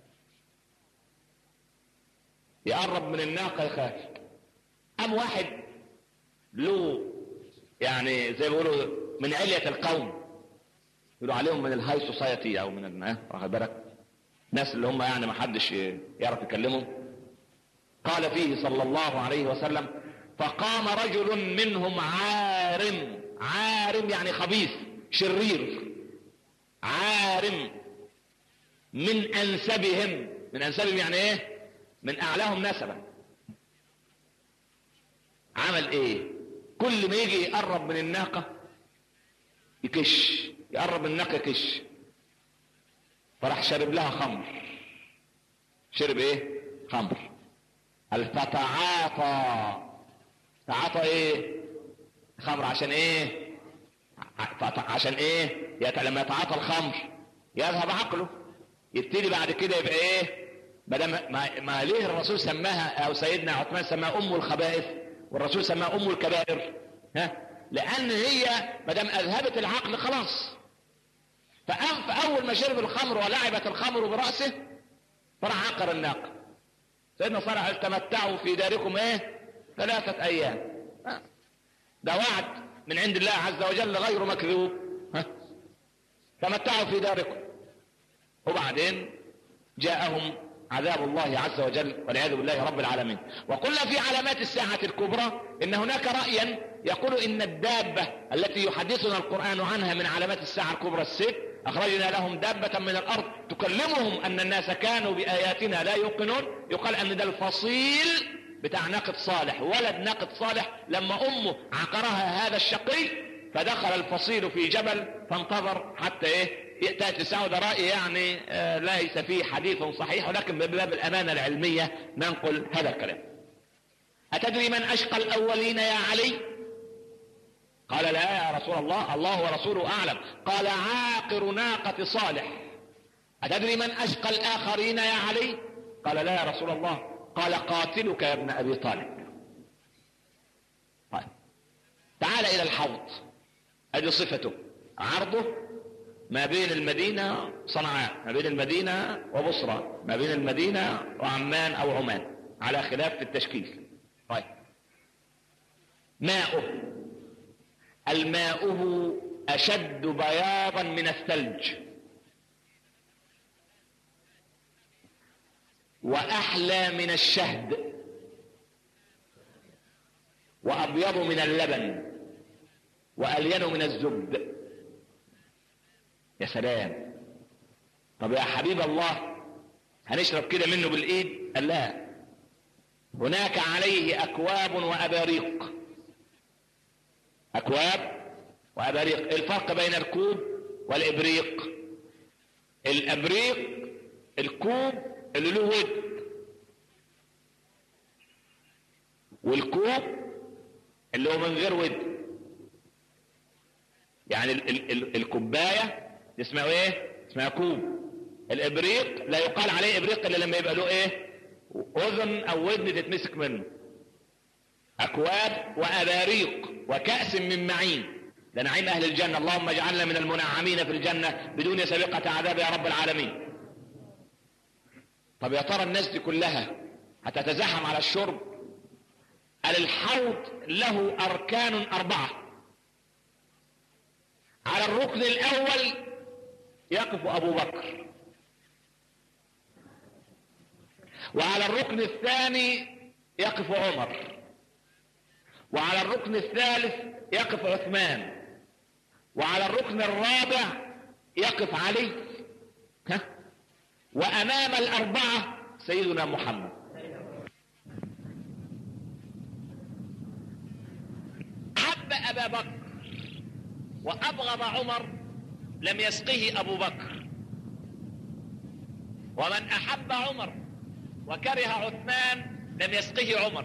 يقرب من الناقة يخاف قام واحد له يعني زي ما بيقولوا من علية القوم يقولوا عليهم من الهاي سوسايتي او من ها واخد بالك ناس اللي هم يعني ما حدش يعرف يكلمهم قال فيه صلى الله عليه وسلم فقام رجل منهم عارم عارم يعني خبيث شرير عارم من انسبهم من انسبهم يعني ايه من اعلاهم نسبا عمل ايه كل ما يجي يقرب من الناقة يكش يقرب من الناقة يكش فراح شرب لها خمر شرب ايه خمر قال فتعاطى تعاطى ايه خمر عشان ايه عشان ايه لما يتعاطى الخمر يذهب عقله يبتدي بعد كده يبقى ايه بدل ما, ما ليه الرسول سماها او سيدنا عثمان سماها ام الخبائث والرسول سماها ام الكبائر ها لان هي ما دام اذهبت العقل خلاص فأم فاول ما شرب الخمر ولعبت الخمر براسه فراح عقر الناقه سيدنا صالح قال تمتعوا في داركم ايه ثلاثه ايام ده وعد من عند الله عز وجل غير مكذوب ها تمتعوا في داركم وبعدين جاءهم عذاب الله عز وجل والعياذ بالله رب العالمين وقلنا في علامات الساعة الكبرى ان هناك رأيا يقول ان الدابة التي يحدثنا القرآن عنها من علامات الساعة الكبرى الست اخرجنا لهم دابة من الارض تكلمهم ان الناس كانوا باياتنا لا يوقنون يقال ان ده الفصيل بتاع ناقة صالح ولد ناقة صالح لما امه عقرها هذا الشقي فدخل الفصيل في جبل فانتظر حتى ايه تأتي الساعة ده رأي يعني آه ليس فيه حديث صحيح ولكن من باب الأمانة العلمية ننقل هذا الكلام أتدري من أشقى الأولين يا علي قال لا يا رسول الله الله ورسوله أعلم قال عاقر ناقة صالح أتدري من أشقى الآخرين يا علي قال لا يا رسول الله قال قاتلك يا ابن أبي طالب طيب تعال إلى الحوض أدي صفته عرضه ما بين المدينة صنعاء ما بين المدينة وبصرة ما بين المدينة وعمان أو عمان على خلاف في التشكيل طيب ماؤه الماؤه أشد بياضا من الثلج وأحلى من الشهد وأبيض من اللبن وألين من الزبد يا سلام طب يا حبيب الله هنشرب كده منه بالايد قال لا هناك عليه اكواب واباريق اكواب واباريق الفرق بين الكوب والابريق الابريق الكوب اللي له ود والكوب اللي هو من غير ود يعني ال ال ال الكوبايه اسمها ايه اسمها كوب الابريق لا يقال عليه ابريق الا لما يبقى له ايه اذن او ودن تتمسك منه اكواب واباريق وكأس من معين ده نعيم اهل الجنة اللهم اجعلنا من المنعمين في الجنة بدون سابقة عذاب يا رب العالمين طب يا ترى الناس دي كلها هتتزاحم على الشرب قال الحوض له اركان اربعة على الركن الاول يقف ابو بكر وعلى الركن الثاني يقف عمر وعلى الركن الثالث يقف عثمان وعلى الركن الرابع يقف علي ها وامام الاربعه سيدنا محمد حب ابا بكر وابغض عمر لم يسقه ابو بكر ومن احب عمر وكره عثمان لم يسقه عمر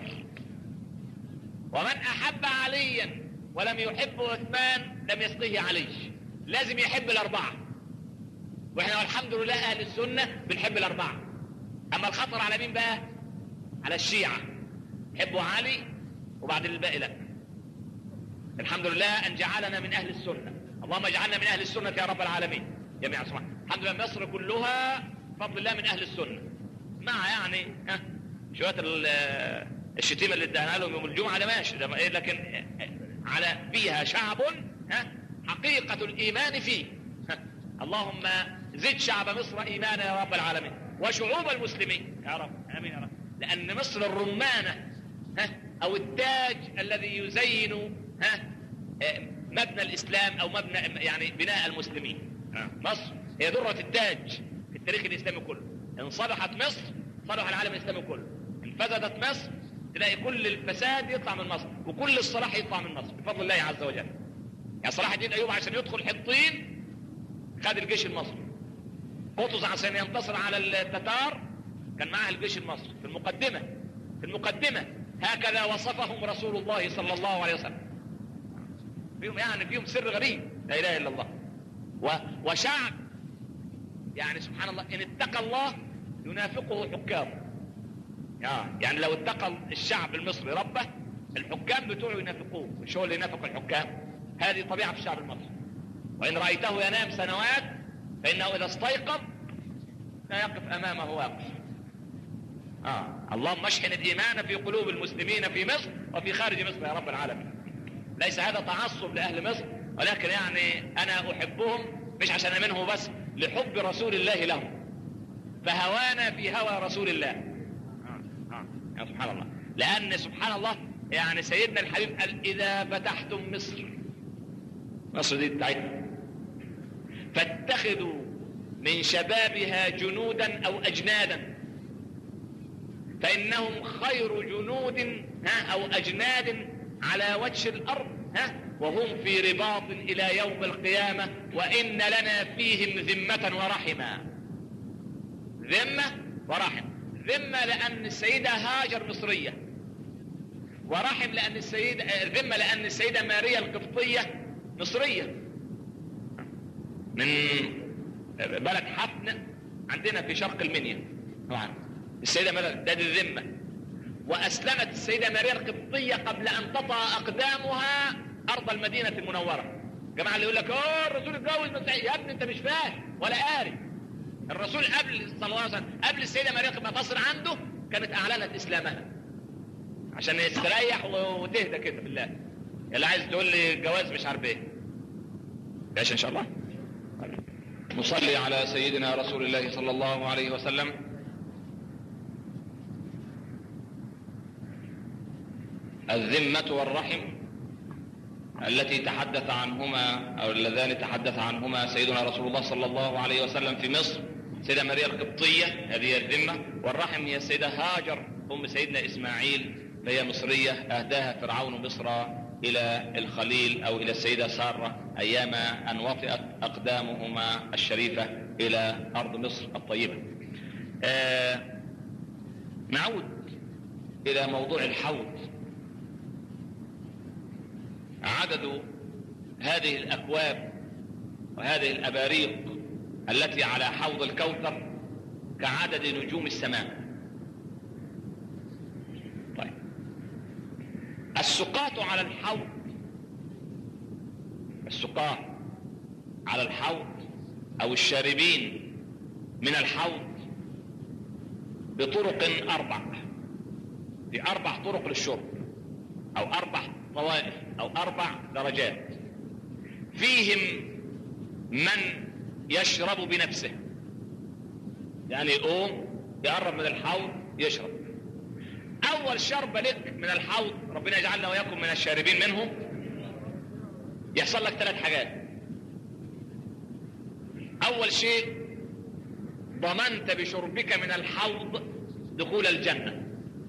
ومن احب عليا ولم يحب عثمان لم يسقه علي لازم يحب الاربعه واحنا والحمد لله اهل السنه بنحب الاربعه اما الخطر على مين بقى على الشيعه يحبوا علي وبعد الباقي لا الحمد لله ان جعلنا من اهل السنه اللهم اجعلنا من اهل السنه يا رب العالمين جميعا سبحانه الحمد لله مصر كلها بفضل الله من اهل السنه مع يعني ها شويه الشتيمه اللي اداها لهم يوم الجمعه ده ماشي ده إيه لكن على فيها شعب ها حقيقه الايمان فيه ها اللهم زد شعب مصر ايمانا يا رب العالمين وشعوب المسلمين يا رب امين يا رب لان مصر الرمانه ها او التاج الذي يزين ها مبنى الاسلام او مبنى يعني بناء المسلمين مصر هي ذره التاج في التاريخ الاسلامي كله ان صلحت مصر صلح العالم الاسلامي كله ان فسدت مصر تلاقي كل الفساد يطلع من مصر وكل الصلاح يطلع من مصر بفضل الله عز وجل يعني صلاح الدين ايوب عشان يدخل حطين خد الجيش المصري قطز عشان ينتصر على التتار كان معاه الجيش المصري في المقدمه في المقدمه هكذا وصفهم رسول الله صلى الله عليه وسلم فيهم يعني فيهم سر غريب لا اله الا الله و... وشعب يعني سبحان الله ان اتقى الله ينافقه حكامه يعني لو اتقى الشعب المصري ربه الحكام بتوعه ينافقوه مش هو اللي ينافق الحكام هذه طبيعه في الشعب المصري وان رايته ينام سنوات فانه اذا استيقظ لا يقف امامه واقف آه. اللهم اشحن الايمان في قلوب المسلمين في مصر وفي خارج مصر يا رب العالمين ليس هذا تعصب لاهل مصر ولكن يعني انا احبهم مش عشان منهم بس لحب رسول الله لهم فهوانا في هوى رسول الله آه. آه. يا سبحان الله لان سبحان الله يعني سيدنا الحبيب قال اذا فتحتم مصر مصر دي بتاعتنا فاتخذوا من شبابها جنودا او اجنادا فانهم خير جنود ها او اجناد على وجه الارض ها وهم في رباط الى يوم القيامه وان لنا فيهم ذمه ورحما ذمه ورحم ذمه لان السيده هاجر مصريه ورحم لان السيده ذمه لان السيده ماريا القبطيه مصريه من بلد حفن عندنا في شرق المنيا طبعا السيدة ماريا ده الذمة وأسلمت السيدة ماريا القبطية قبل أن تطأ أقدامها أرض المدينة المنورة جماعة اللي يقول لك أوه الرسول اتجوز مسيحي يا ابني أنت مش فاهم ولا قاري الرسول قبل صلى الله عليه وسلم قبل السيدة ماريا ما تصل عنده كانت أعلنت إسلامها عشان يستريح وتهدى كده بالله اللي عايز تقول لي جواز مش عارف ايه ماشي ان شاء الله نصلي على سيدنا رسول الله صلى الله عليه وسلم الذمة والرحم التي تحدث عنهما او اللذان تحدث عنهما سيدنا رسول الله صلى الله عليه وسلم في مصر سيدة ماريا القبطية هذه الذمة والرحم هي السيدة هاجر ام سيدنا اسماعيل فهي مصرية اهداها فرعون مصر الى الخليل او الى السيدة سارة ايام ان وطئت اقدامهما الشريفة الى ارض مصر الطيبة آه نعود الى موضوع الحوض عدد هذه الاكواب وهذه الاباريق التي على حوض الكوثر كعدد نجوم السماء طيب السقاة على الحوض السقاة على الحوض او الشاربين من الحوض بطرق اربع في اربع طرق للشرب او اربع طوائف او اربع درجات فيهم من يشرب بنفسه يعني يقوم يقرب من الحوض يشرب اول شربة لك من الحوض ربنا يجعلنا وياكم من الشاربين منه يحصل لك ثلاث حاجات اول شيء ضمنت بشربك من الحوض دخول الجنة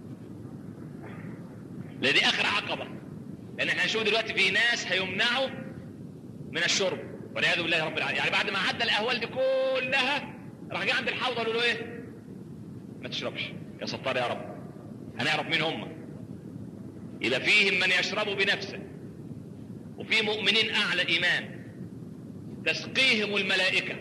لدي اخر عقبة لان احنا هنشوف دلوقتي في ناس هيمنعوا من الشرب والعياذ بالله رب العالمين يعني بعد ما عدى الاهوال دي كلها راح جه عند الحوض قالوا له ايه ما تشربش يا ستار يا رب هنعرف مين هم يبقى فيهم من يشرب بنفسه وفي مؤمنين اعلى ايمان تسقيهم الملائكة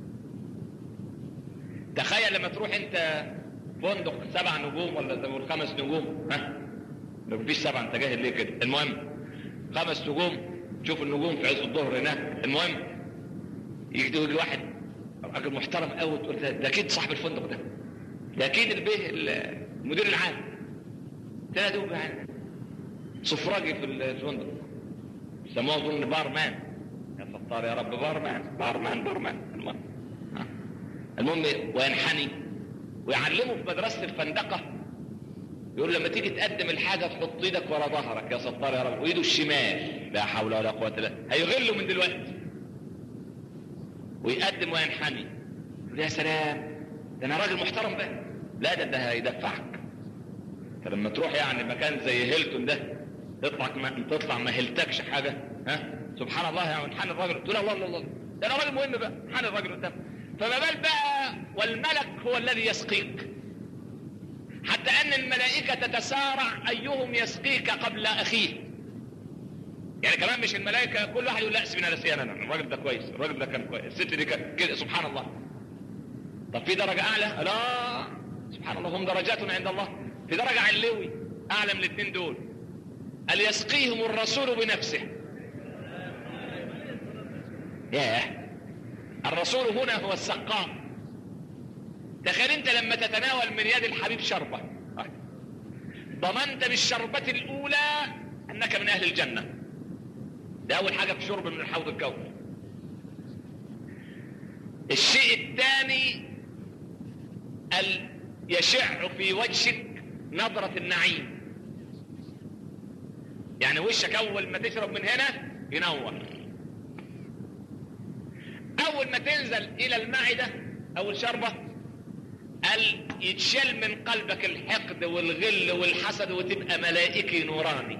تخيل لما تروح انت فندق سبع نجوم ولا زي ما بيقول خمس نجوم ها ما فيش سبعة انت جاهل ليه كده المهم خمس نجوم تشوف النجوم في عز الظهر هناك المهم يجي يجي واحد راجل محترم قوي تقول ده ده اكيد صاحب الفندق ده ده اكيد البيه المدير العام ده دوب يعني سفراجي في الفندق سموه اظن بارمان يا ستار يا رب بارمان بارمان بارمان المهم ها. المهم وينحني ويعلمه في مدرسة الفندقة يقول لما تيجي تقدم الحاجة تحط ايدك ورا ظهرك يا ستار يا رب وايده الشمال لا حول ولا قوة الا بالله هيغله من دلوقتي ويقدم وينحني يقول يا سلام ده انا راجل محترم بقى لا ده ده هيدفعك فلما تروح يعني مكان زي هيلتون ده تطلع ما تطلع ما هلتكش حاجه ها سبحان الله يا منحني الراجل تقول الله الله الله ده انا راجل مهم بقى منحني الراجل قدام فما بال بقى والملك هو الذي يسقيك حتى ان الملائكه تتسارع ايهم يسقيك قبل اخيه يعني كمان مش الملائكه كل واحد يقول لا سيبنا لا سيبنا انا الراجل ده كويس الراجل ده كان كويس الست دي كان كده سبحان الله طب في درجه اعلى لا سبحان الله هم درجات عند الله في درجه علوي اعلى من الاثنين دول قال يسقيهم الرسول بنفسه ياه الرسول هنا هو السقاء تخيل انت لما تتناول من يد الحبيب شربة ضمنت بالشربة الاولى انك من اهل الجنة ده اول حاجة في شرب من الحوض الكوثر الشيء الثاني ال يشع في وجهك نظرة النعيم يعني وشك اول ما تشرب من هنا ينور اول ما تنزل الى المعدة اول شربة قال يتشال من قلبك الحقد والغل والحسد وتبقى ملائكي نوراني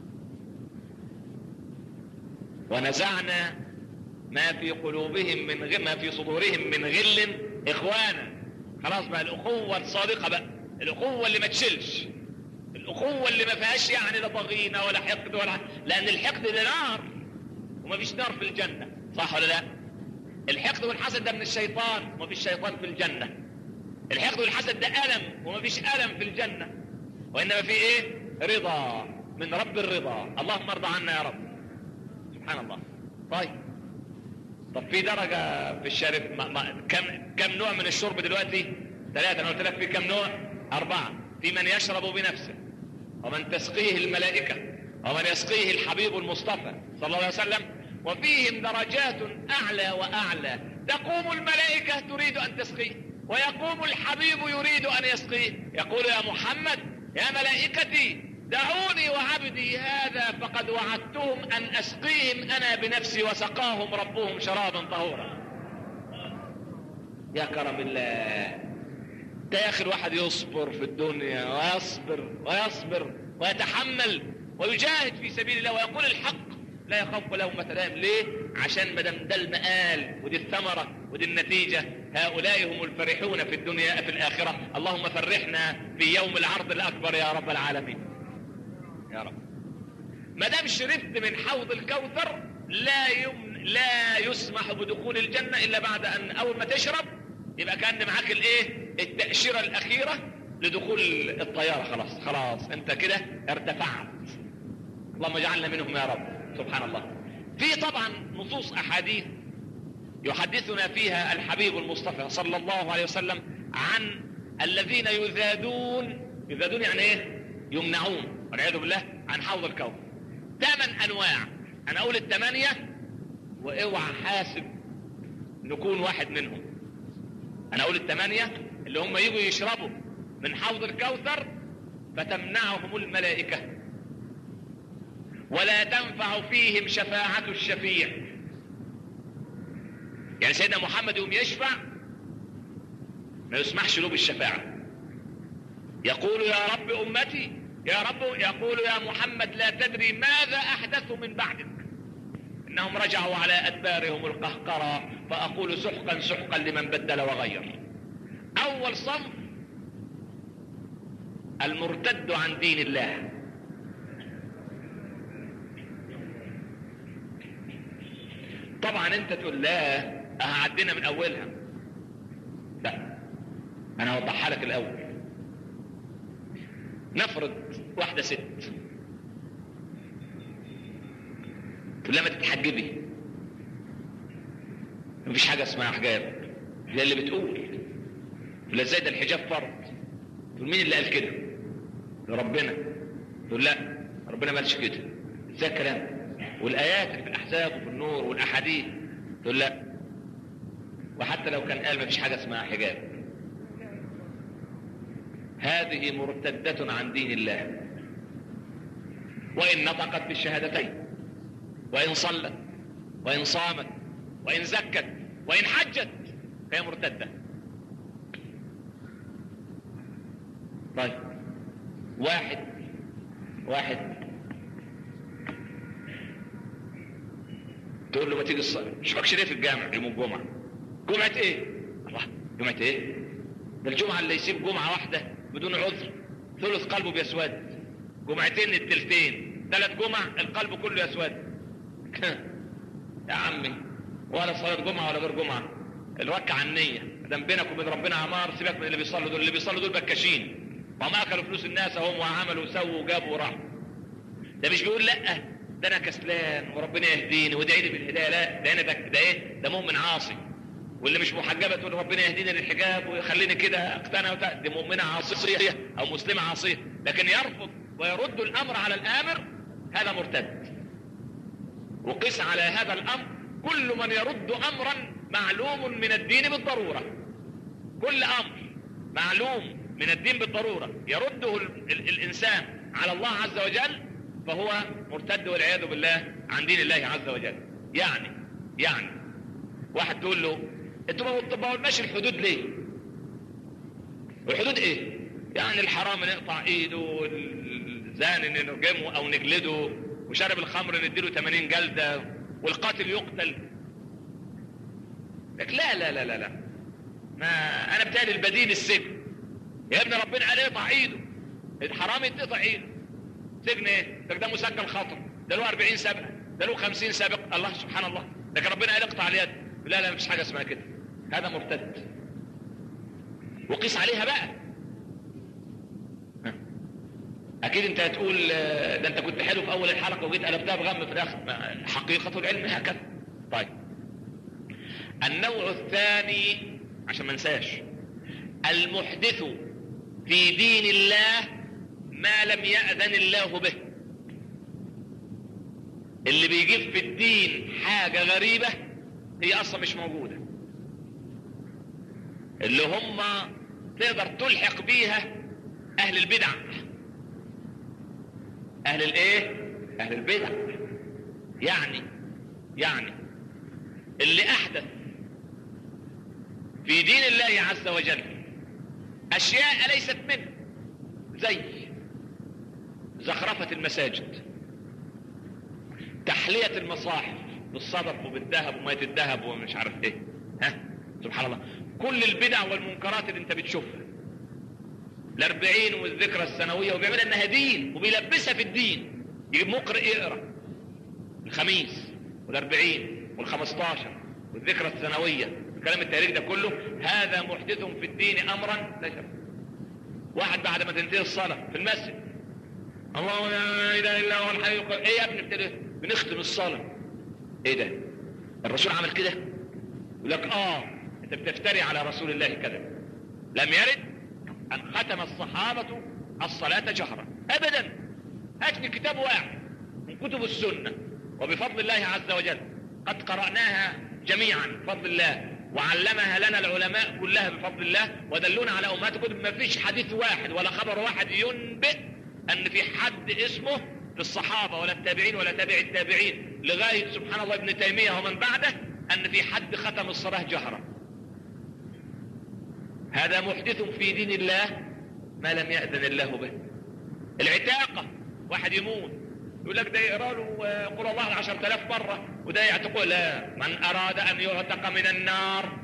ونزعنا ما في قلوبهم من غ... ما في صدورهم من غل اخوانا خلاص بقى الاخوة الصادقة بقى الاخوة اللي ما تشلش الاخوة اللي ما فيهاش يعني لا ضغينة ولا حقد ولا لان الحقد ده نار وما فيش نار في الجنة صح ولا لا الحقد والحسد ده من الشيطان وما فيش شيطان في الجنة الحقد والحسد ده ألم وما فيش ألم في الجنة وإنما في إيه رضا من رب الرضا اللهم ارضى عنا يا رب سبحان الله طيب طب في درجة في الشارب ما ما كم كم نوع من الشرب دلوقتي ثلاثة أنا قلت لك في كم نوع أربعة في من يشرب بنفسه ومن تسقيه الملائكة ومن يسقيه الحبيب المصطفى صلى الله عليه وسلم وفيهم درجات أعلى وأعلى تقوم الملائكة تريد أن تسقيه ويقوم الحبيب يريد أن يسقيه يقول يا محمد يا ملائكتي دعوني وعبدي هذا فقد وعدتهم أن أسقيهم أنا بنفسي وسقاهم ربهم شرابا طهورا يا كرم الله ده يا أخي الواحد يصبر في الدنيا ويصبر ويصبر ويتحمل ويجاهد في سبيل الله ويقول الحق لا يخاف لومة لائم ليه عشان ما دام ده المآل ودي الثمرة ودي النتيجة هؤلاء هم الفرحون في الدنيا في الآخرة اللهم فرحنا في يوم العرض الأكبر يا رب العالمين يا رب ما دام شربت من حوض الكوثر لا يم... لا يسمح بدخول الجنة إلا بعد أن أول ما تشرب يبقى كأن معاك الإيه التأشيرة الأخيرة لدخول الطيارة خلاص خلاص أنت كده ارتفعت اللهم اجعلنا منهم يا رب سبحان الله في طبعا نصوص احاديث يحدثنا فيها الحبيب المصطفى صلى الله عليه وسلم عن الذين يذادون يذادون يعني ايه يمنعون والعياذ بالله عن حوض الكون ثمان انواع انا اقول الثمانية واوعى حاسب نكون واحد منهم انا اقول الثمانية اللي هم يجوا يشربوا من حوض الكوثر فتمنعهم الملائكة ولا تنفع فيهم شفاعة الشفيع يعني سيدنا محمد يوم يشفع ما يسمحش له بالشفاعة يقول يا رب أمتي يا رب يقول يا محمد لا تدري ماذا أحدثوا من بعدك إنهم رجعوا على أدبارهم القهقرة فأقول سحقا سحقا لمن بدل وغير أول صنف المرتد عن دين الله طبعا انت تقول لا هعدينا من اولها لا انا اوضحها لك الاول نفرض واحدة ست تقول لها ما تتحجبي مفيش حاجة اسمها حجاب هي اللي بتقول تقول ازاي ده الحجاب فرض تقول مين اللي قال كده ربنا تقول لا ربنا ما قالش كده ازاي الكلام والايات اللي في الاحزاب وفي النور والاحاديث تقول لا وحتى لو كان قال مفيش حاجة اسمها حجاب هذه مرتدة عن دين الله وإن نطقت بالشهادتين وإن صلت وإن صامت وإن زكت وإن حجت فهي مرتدة طيب واحد واحد تقول له ما تيجي الصلاة مش فاكش ليه في الجامع يوم الجمعة جمعة ايه الله جمعة ايه ده الجمعة اللي يسيب جمعة واحدة بدون عذر ثلث قلبه بيسود جمعتين التلتين ثلاث جمع القلب كله يسود يا عمي ولا صلاة جمعة ولا غير جمعة الركعة النية دام بينك وبين ربنا عمار سيبك من اللي بيصلوا دول اللي بيصلوا دول بكاشين وما اكلوا فلوس الناس هم وعملوا وسووا وجابوا وراحوا ده مش بيقول لا ده انا كسلان وربنا يهديني وادعي لي بالهدايه لا ده انا ده, ده ايه ده مؤمن عاصي واللي مش محجبه تقول ربنا يهديني للحجاب ويخليني كده اقتنع وتع... دي مؤمنه عاصيه او مسلمه عاصيه لكن يرفض ويرد الامر على الامر هذا مرتد وقس على هذا الامر كل من يرد امرا معلوم من الدين بالضروره كل امر معلوم من الدين بالضروره يرده ال... ال... الانسان على الله عز وجل فهو مرتد والعياذ بالله عن دين الله عز وجل يعني يعني واحد تقول له انتوا ما قلناش الحدود ليه الحدود ايه يعني الحرام نقطع ايده والزاني نرجمه او نجلده وشرب الخمر نديله 80 جلدة والقاتل يقتل لك لا لا لا لا لا ما انا بتالي البديل السجن يا ابن ربنا قال اقطع ايده الحرام يتقطع ايده سجن ايه ده مسجل خطر ده له 40 سابقه ده له 50 سابق الله سبحان الله لكن ربنا قال اقطع اليد لا لا مفيش حاجه اسمها كده هذا مرتد وقيس عليها بقى اكيد انت هتقول ده انت كنت حلو في اول الحلقه وجيت قلبتها بغم في الاخر حقيقه العلم هكذا طيب النوع الثاني عشان ما انساش المحدث في دين الله ما لم يأذن الله به اللي بيجيب في الدين حاجة غريبة هي اصلا مش موجودة اللي هم تقدر تلحق بيها اهل البدع اهل الايه اهل البدع يعني يعني اللي احدث في دين الله عز وجل اشياء ليست منه زي زخرفة المساجد تحلية المصاحف بالصدف وبالذهب ومية الذهب ومش عارف ايه ها سبحان الله كل البدع والمنكرات اللي انت بتشوفها الاربعين والذكرى السنوية وبيعملها انها دين وبيلبسها في الدين يجيب مقرئ يقرا الخميس والاربعين والخمستاشر والذكرى السنوية كلام التاريخ ده كله هذا محدث في الدين امرا ليس واحد بعد ما تنتهي الصلاة في المسجد الله لا اله الا هو الحي القيوم ايه يا ابني بتدرس بنختم الصلاة ايه ده الرسول عمل كده يقول لك اه انت بتفتري على رسول الله كذا لم يرد ان ختم الصحابة الصلاة جهرا ابدا هات لي كتاب واحد من كتب السنة وبفضل الله عز وجل قد قرأناها جميعا بفضل الله وعلمها لنا العلماء كلها بفضل الله ودلونا على امهات الكتب ما فيش حديث واحد ولا خبر واحد ينبئ ان في حد اسمه في الصحابة ولا التابعين ولا تابع التابعين لغاية سبحان الله ابن تيمية ومن بعده ان في حد ختم الصلاة جهرا هذا محدث في دين الله ما لم يأذن الله به العتاقة واحد يموت يقول لك ده يقرا له قول الله عشرة آلاف مرة وده يعتقه لا من أراد أن يعتق من النار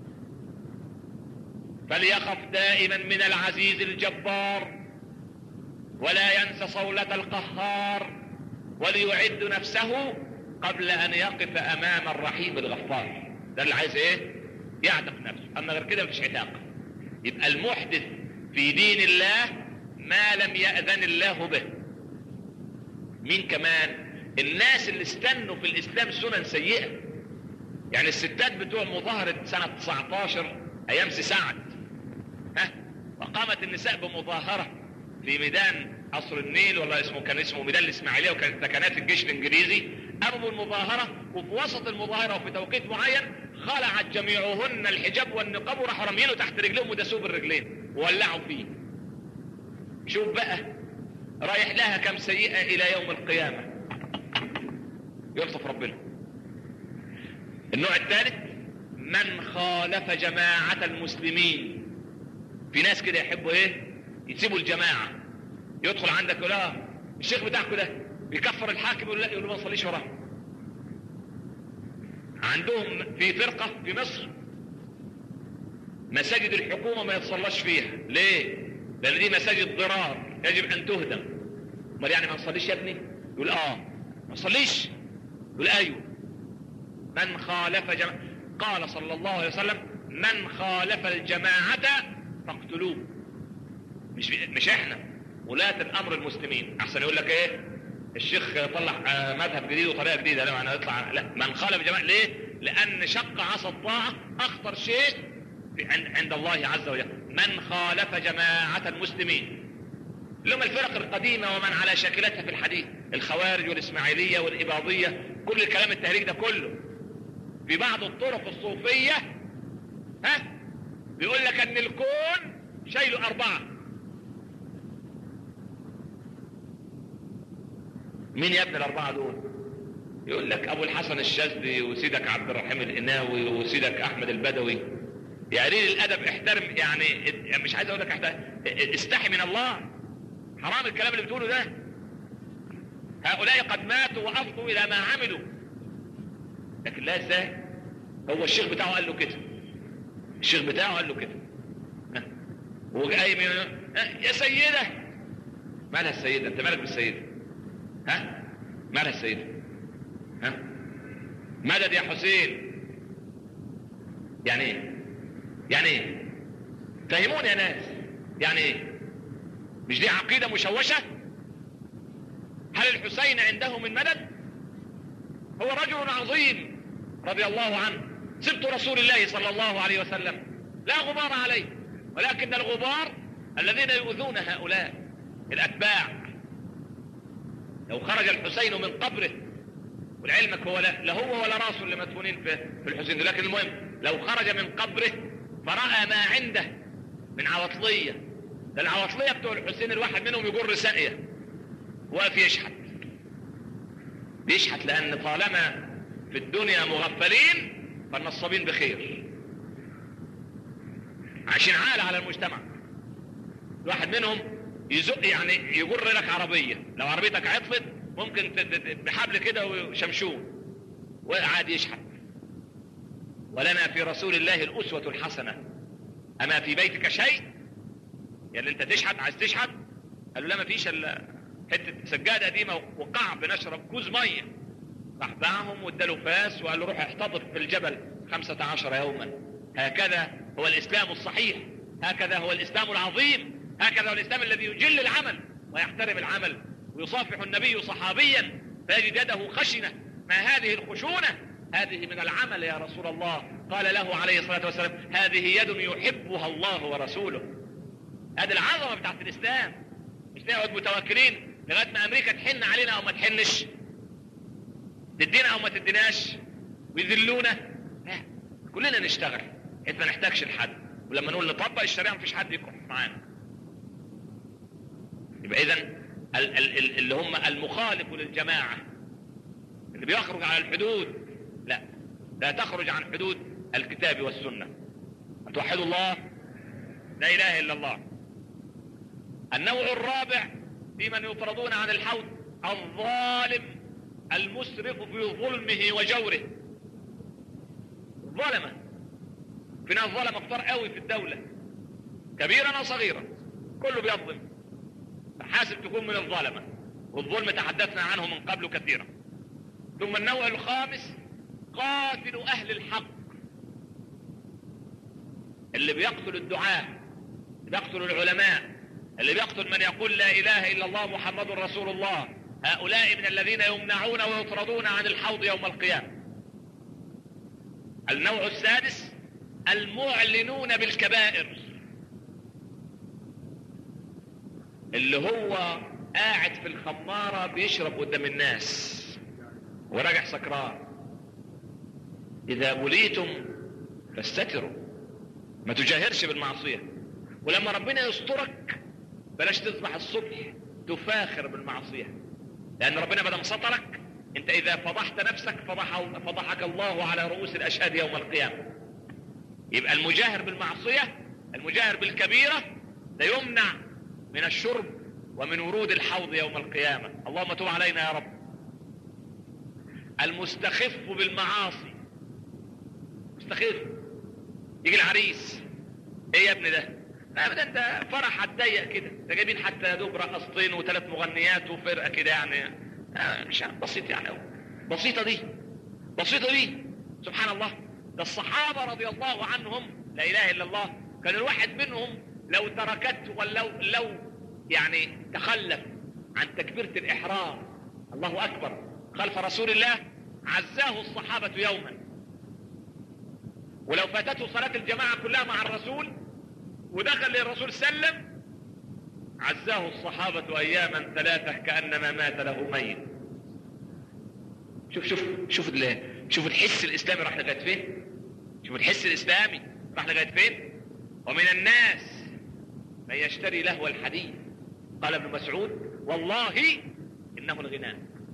فليخف دائما من العزيز الجبار ولا ينسى صولة القهار وليعد نفسه قبل أن يقف أمام الرحيم الغفار ده اللي عايز إيه؟ يعتق نفسه أما غير كده مفيش عتاق يبقى المحدث في دين الله ما لم يأذن الله به مين كمان الناس اللي استنوا في الإسلام سنن سيئة يعني الستات بتوع مظاهرة سنة 19 أيام سعد ها وقامت النساء بمظاهرة في ميدان قصر النيل ولا اسمه كان اسمه ميدان الإسماعيلية وكانت سكنات الجيش الإنجليزي قاموا بالمظاهرة وفي وسط المظاهرة وفي توقيت معين خلعت جميعهن الحجاب والنقاب وراحوا رامينه تحت رجلهم وداسوه بالرجلين وولعوا فيه شوف بقى رايح لها كم سيئة إلى يوم القيامة يلطف ربنا النوع الثالث من خالف جماعة المسلمين في ناس كده يحبوا ايه يسيبوا الجماعة يدخل عندك يقول اه الشيخ بتاعكم ده بيكفر الحاكم يقول لا يقول له ما تصليش وراه عندهم في فرقة في مصر مساجد الحكومة ما يتصلاش فيها ليه لان دي مساجد ضرار يجب ان تهدم امال يعني ما نصليش يا ابني يقول اه ما نصليش يقول ايوه من خالف جماعة قال صلى الله عليه وسلم من خالف الجماعة فاقتلوه مش مش احنا ولاة الامر المسلمين احسن يقول لك ايه الشيخ طلع مذهب جديد وطريقه جديده لا انا يطلع لا من خالف جماعة ليه لان شق عصا الطاعه اخطر شيء عند عند الله عز وجل من خالف جماعة المسلمين لهم الفرق القديمة ومن على شاكلتها في الحديث الخوارج والإسماعيلية والإباضية كل الكلام التهريج ده كله في بعض الطرق الصوفية ها بيقول لك ان الكون شايله أربعة مين يا ابن الأربعة دول يقول لك أبو الحسن الشاذلي وسيدك عبد الرحيم الإناوي وسيدك أحمد البدوي يا قليل الادب احترم يعني مش عايز اقول لك احترم استحي من الله حرام الكلام اللي بتقوله ده هؤلاء قد ماتوا وافضوا الى ما عملوا لكن لا ازاي هو الشيخ بتاعه قال له كده الشيخ بتاعه قال له كده هو جاي من يا سيدة مالها السيدة انت مالك بالسيدة ها مالها السيدة ها مدد يا حسين يعني ايه يعني ايه فهموني يا ناس يعني ايه مش دي عقيدة مشوشة هل الحسين عنده من مدد هو رجل عظيم رضي الله عنه سبت رسول الله صلى الله عليه وسلم لا غبار عليه ولكن الغبار الذين يؤذون هؤلاء الأتباع لو خرج الحسين من قبره ولعلمك هو لا, لا هو ولا راسه اللي مدفونين في, في الحسين لكن المهم لو خرج من قبره فرأى ما عنده من عواطلية ده العواطلية بتوع الحسين الواحد منهم يجر ساقية واقف يشحت بيشحت لأن طالما في الدنيا مغفلين فالنصابين بخير عشان عال على المجتمع الواحد منهم يزق يعني يجر لك عربية لو عربيتك عطلت ممكن بحبل كده وشمشون وقعد يشحت ولنا في رسول الله الأسوة الحسنة أما في بيتك شيء يا اللي انت تشحت عايز تشحت قال له لا ما فيش الا حتة سجادة قديمة وقع بنشرب كوز مية راح باعهم واداله فاس وقال له روح احتضر في الجبل خمسة عشر يوما هكذا هو الإسلام الصحيح هكذا هو الإسلام العظيم هكذا هو الإسلام الذي يجل العمل ويحترم العمل ويصافح النبي صحابيا فيجد يده خشنة ما هذه الخشونة هذه من العمل يا رسول الله قال له عليه الصلاة والسلام هذه يد يحبها الله ورسوله هذه العظمة بتاعت الإسلام مش نقعد متوكلين لغاية ما أمريكا تحن علينا أو ما تحنش تدينا أو ما تديناش ويذلونا كلنا نشتغل حيث ما نحتاجش لحد ولما نقول نطبق الشريعة مفيش حد يكح معانا يبقى إذا اللي هم المخالف للجماعة اللي بيخرج على الحدود لا لا تخرج عن حدود الكتاب والسنة أن توحدوا الله لا اله الا الله النوع الرابع في من يطردون عن الحوض الظالم المسرف في ظلمه وجوره ظلمة في ناس ظلمة كتار قوي في الدولة كبيرا وصغيرا كله بيظلم فحاسب تكون من الظلمة والظلم تحدثنا عنه من قبل كثيرا ثم النوع الخامس قاتل اهل الحق اللي بيقتل الدعاة اللي بيقتل العلماء اللي بيقتل من يقول لا اله الا الله محمد رسول الله هؤلاء من الذين يمنعون ويطردون عن الحوض يوم القيامة النوع السادس المعلنون بالكبائر اللي هو قاعد في الخمارة بيشرب قدام الناس وراجع سكران إذا بليتم فاستتروا ما تجاهرش بالمعصية ولما ربنا يسترك بلاش تصبح الصبح تفاخر بالمعصية لأن ربنا بدل سترك أنت إذا فضحت نفسك فضح فضحك الله على رؤوس الأشهاد يوم القيامة يبقى المجاهر بالمعصية المجاهر بالكبيرة ده يمنع من الشرب ومن ورود الحوض يوم القيامة اللهم تب علينا يا رب المستخف بالمعاصي مستخف يجي العريس ايه يا ابني ده لا ده انت فرح هتضيق كده ده جايبين حتى يا دوب رقصتين وثلاث مغنيات وفرقه كده يعني آه مش عارف بسيط يعني قوي بسيطه دي بسيطه دي سبحان الله ده الصحابه رضي الله عنهم لا اله الا الله كان الواحد منهم لو تركته ولو لو يعني تخلف عن تكبيره الاحرام الله اكبر خلف رسول الله عزاه الصحابه يوما ولو فاتته صلاه الجماعه كلها مع الرسول ودخل للرسول سلم عزاه الصحابة أياما ثلاثة كأنما مات له ميت شوف شوف شوف شوف الحس الإسلامي راح لغاية فين شوف الحس الإسلامي راح لغاية فين ومن الناس من يشتري لهو الحديث قال ابن مسعود والله إنه الغناء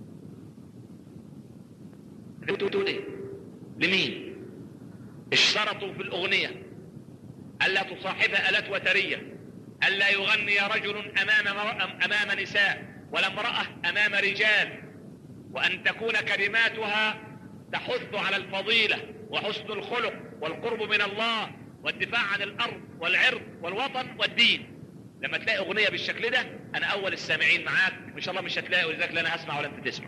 تقول ايه لمين اشترطوا في الأغنية ألا تصاحبها آلات وترية ألا يغني رجل أمام, أمام نساء ولا امرأة أمام رجال وأن تكون كلماتها تحث على الفضيلة وحسن الخلق والقرب من الله والدفاع عن الأرض والعرض والوطن والدين لما تلاقي أغنية بالشكل ده أنا أول السامعين معاك إن شاء الله مش هتلاقي ولذلك لا أنا أسمع ولا أنت تسمع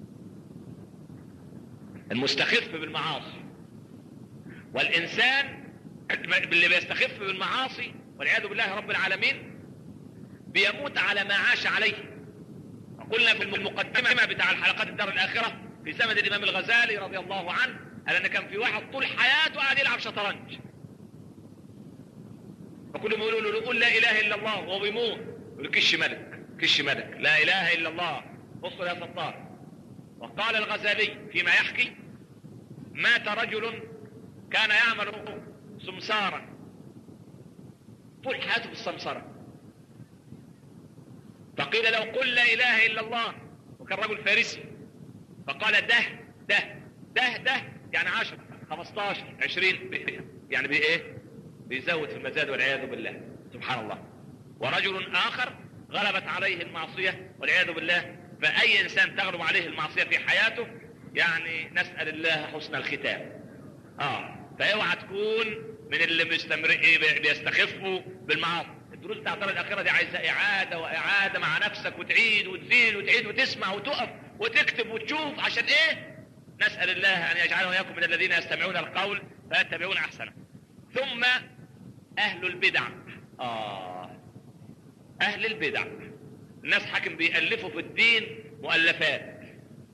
المستخف بالمعاصي والإنسان اللي بيستخف بالمعاصي والعياذ بالله رب العالمين بيموت على ما عاش عليه قلنا في المقدمة بتاع الحلقات الدار الآخرة في زمن الإمام الغزالي رضي الله عنه قال أن كان في واحد طول حياته قاعد يلعب شطرنج فكل ما يقولوا له قول لا إله إلا الله وهو بيموت يقول كش ملك كش ملك لا إله إلا الله بصوا يا ستار وقال الغزالي فيما يحكي مات رجل كان يعمل سمسارا طول حياته في السمسرة فقيل له قل لا إله إلا الله وكان رجل فارسي فقال ده ده ده ده يعني عشر خمستاشر عشرين يعني بإيه بيزود في المزاد والعياذ بالله سبحان الله ورجل آخر غلبت عليه المعصية والعياذ بالله فأي إنسان تغلب عليه المعصية في حياته يعني نسأل الله حسن الختام آه فاوعى تكون من اللي مستمر بيستخفوا بالمعاصي الدروس بتاع الدار الاخيره دي عايزه اعاده واعاده مع نفسك وتعيد وتزيد وتعيد وتسمع وتقف وتكتب وتشوف عشان ايه نسال الله ان يجعلنا واياكم من الذين يستمعون القول فيتبعون احسنه ثم اهل البدع اه اهل البدع الناس حاكم بيألفوا في الدين مؤلفات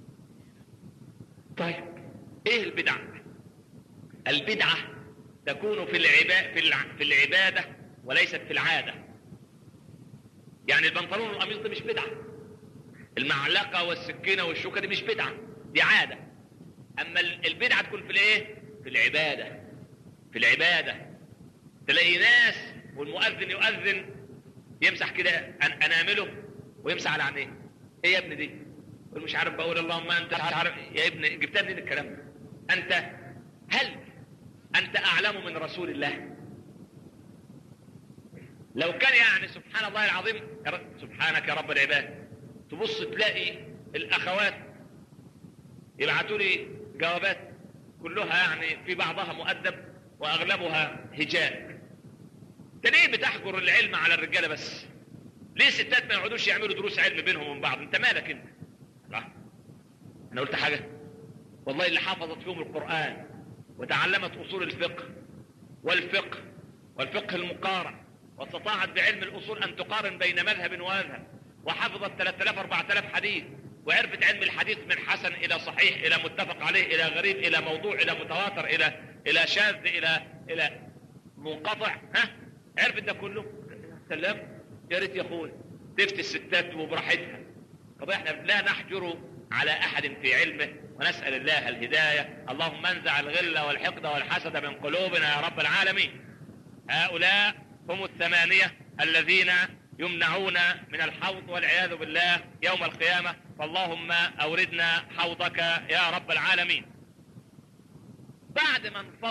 طيب ايه البدع البدعة تكون في العبا... في, الع... في العبادة وليست في العادة يعني البنطلون والقميص ده مش بدعة المعلقة والسكينة والشوكة دي مش بدعة دي عادة اما البدعة تكون في الايه في العبادة في العبادة تلاقي ناس والمؤذن يؤذن يمسح كده أن... انامله ويمسح على عينيه ايه يا ابني دي يقول مش عارف بقول اللهم انت مش عارف يا ابني جبتها منين الكلام ده انت هل أنت أعلم من رسول الله لو كان يعني سبحان الله العظيم يا رب سبحانك يا رب العباد تبص تلاقي الاخوات يبعتوا لي جوابات كلها يعني في بعضها مؤدب واغلبها هجاء انت ليه بتحجر العلم على الرجاله بس ليه الستات ما يقعدوش يعملوا دروس علم بينهم وبين بعض انت مالك انت لا انا قلت حاجه والله اللي حفظت فيهم القران وتعلمت اصول الفقه والفقه والفقه المقارن واستطاعت بعلم الاصول ان تقارن بين مذهب ومذهب وحفظت 3000 4000 حديث وعرفت علم الحديث من حسن الى صحيح الى متفق عليه الى غريب الى موضوع الى متواتر الى الى شاذ الى الى منقطع ها عرفت ده كله سلام يا ريت يا اخوي تفتي الستات وبراحتها طب احنا لا نحجر على احد في علمه ونسال الله الهدايه اللهم انزع الغل والحقد والحسد من قلوبنا يا رب العالمين هؤلاء هم الثمانيه الذين يمنعون من الحوض والعياذ بالله يوم القيامه فاللهم اوردنا حوضك يا رب العالمين بعد ما انفض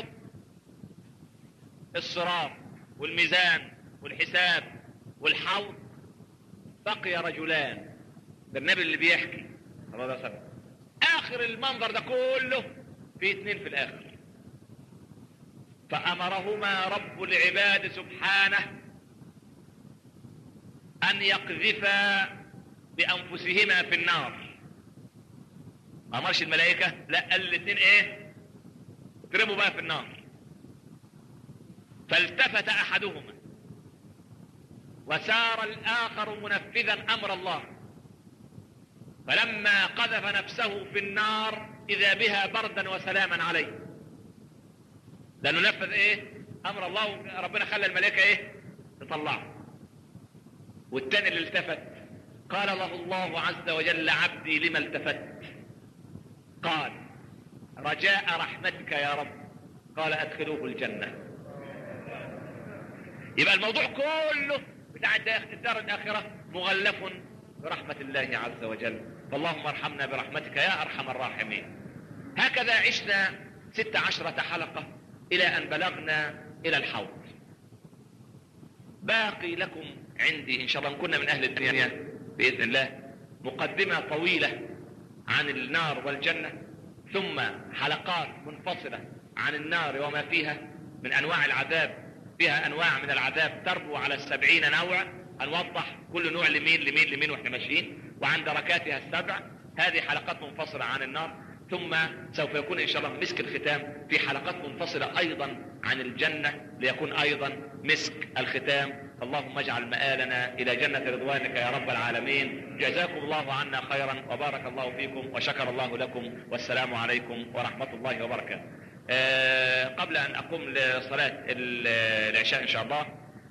الصراط والميزان والحساب والحوض بقي رجلان ده النبي اللي بيحكي صلى الله عليه وسلم اخر المنظر ده كله في اتنين في الاخر فامرهما رب العباد سبحانه ان يقذفا بانفسهما في النار ما امرش الملائكه لا قال الاثنين ايه اضربوا بقى في النار فالتفت احدهما وسار الاخر منفذا امر الله فلما قذف نفسه في النار اذا بها بردا وسلاما عليه لانه نفذ ايه امر الله ربنا خلى الملائكه ايه تطلعه والتاني اللي التفت قال له الله عز وجل عبدي لما التفت قال رجاء رحمتك يا رب قال ادخلوه الجنه يبقى الموضوع كله بتاع الدار الآخرة مغلف برحمة الله عز وجل فاللهم ارحمنا برحمتك يا أرحم الراحمين هكذا عشنا ست عشرة حلقة إلى أن بلغنا إلى الحوض باقي لكم عندي إن شاء الله كنا من أهل الدنيا بإذن الله مقدمة طويلة عن النار والجنة ثم حلقات منفصلة عن النار وما فيها من أنواع العذاب فيها انواع من العذاب تربو على السبعين نوع هنوضح كل نوع لمين لمين لمين واحنا ماشيين وعن دركاتها السبع هذه حلقات منفصلة عن النار ثم سوف يكون ان شاء الله مسك الختام في حلقات منفصلة ايضا عن الجنة ليكون ايضا مسك الختام اللهم اجعل مآلنا الى جنة رضوانك يا رب العالمين جزاكم الله عنا خيرا وبارك الله فيكم وشكر الله لكم والسلام عليكم ورحمة الله وبركاته أه قبل ان اقوم لصلاة العشاء ان شاء الله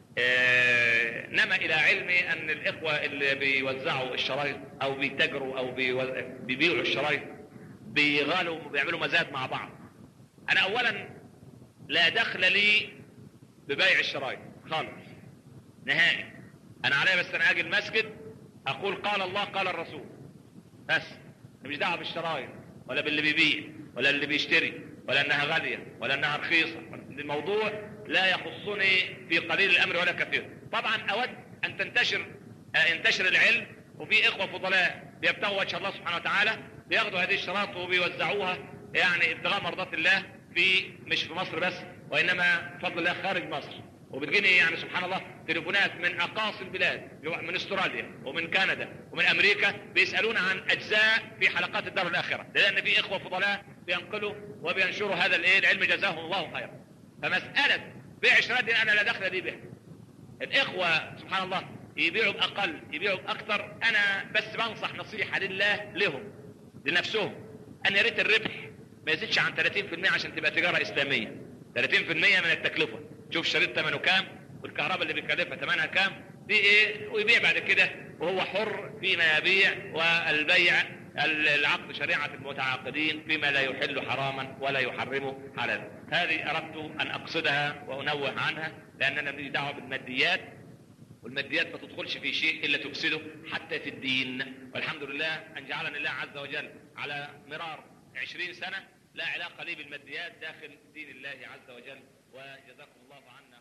أه نما الى علمي ان الاخوة اللي بيوزعوا الشرايط او بيتاجروا او بيبيعوا الشرايط بيغالوا وبيعملوا مزاد مع بعض انا اولا لا دخل لي ببيع الشرايط خالص نهائي انا عليا بس انا اجي المسجد اقول قال الله قال الرسول بس مش دعوه بالشرايط ولا باللي بيبيع ولا اللي بيشتري ولا انها غالية ولا انها رخيصة الموضوع لا يخصني في قليل الامر ولا كثير طبعا اود ان تنتشر ينتشر العلم وفي اخوة فضلاء بيبتغوا وجه الله سبحانه وتعالى بياخدوا هذه الشراط وبيوزعوها يعني ابتغاء مرضات الله في مش في مصر بس وانما بفضل الله خارج مصر وبتجيني يعني سبحان الله تليفونات من اقاصي البلاد من استراليا ومن كندا ومن امريكا بيسالون عن اجزاء في حلقات الدار الاخره لان في اخوه فضلاء بينقلوا وبينشروا هذا الايه العلم جزاهم الله خيرا فمساله بيع الشرايط دي انا لا دخل لي بها الاخوه سبحان الله يبيعوا باقل يبيعوا باكثر انا بس بنصح نصيحه لله لهم لنفسهم ان يا ريت الربح ما يزيدش عن 30% عشان تبقى تجاره اسلاميه 30% من التكلفه شوف الشريط ثمنه كام والكهرباء اللي بيكلفها ثمنها كام دي ايه ويبيع بعد كده وهو حر فيما يبيع والبيع العقد شريعة المتعاقدين فيما لا يحل حراما ولا يحرمه حلالا هذه أردت أن أقصدها وأنوه عنها لأننا لي دعوة بالماديات والماديات ما تدخلش في شيء إلا تفسده حتى في الدين والحمد لله أن جعلني الله عز وجل على مرار عشرين سنة لا علاقة لي بالماديات داخل دين الله عز وجل وجزاكم الله عنا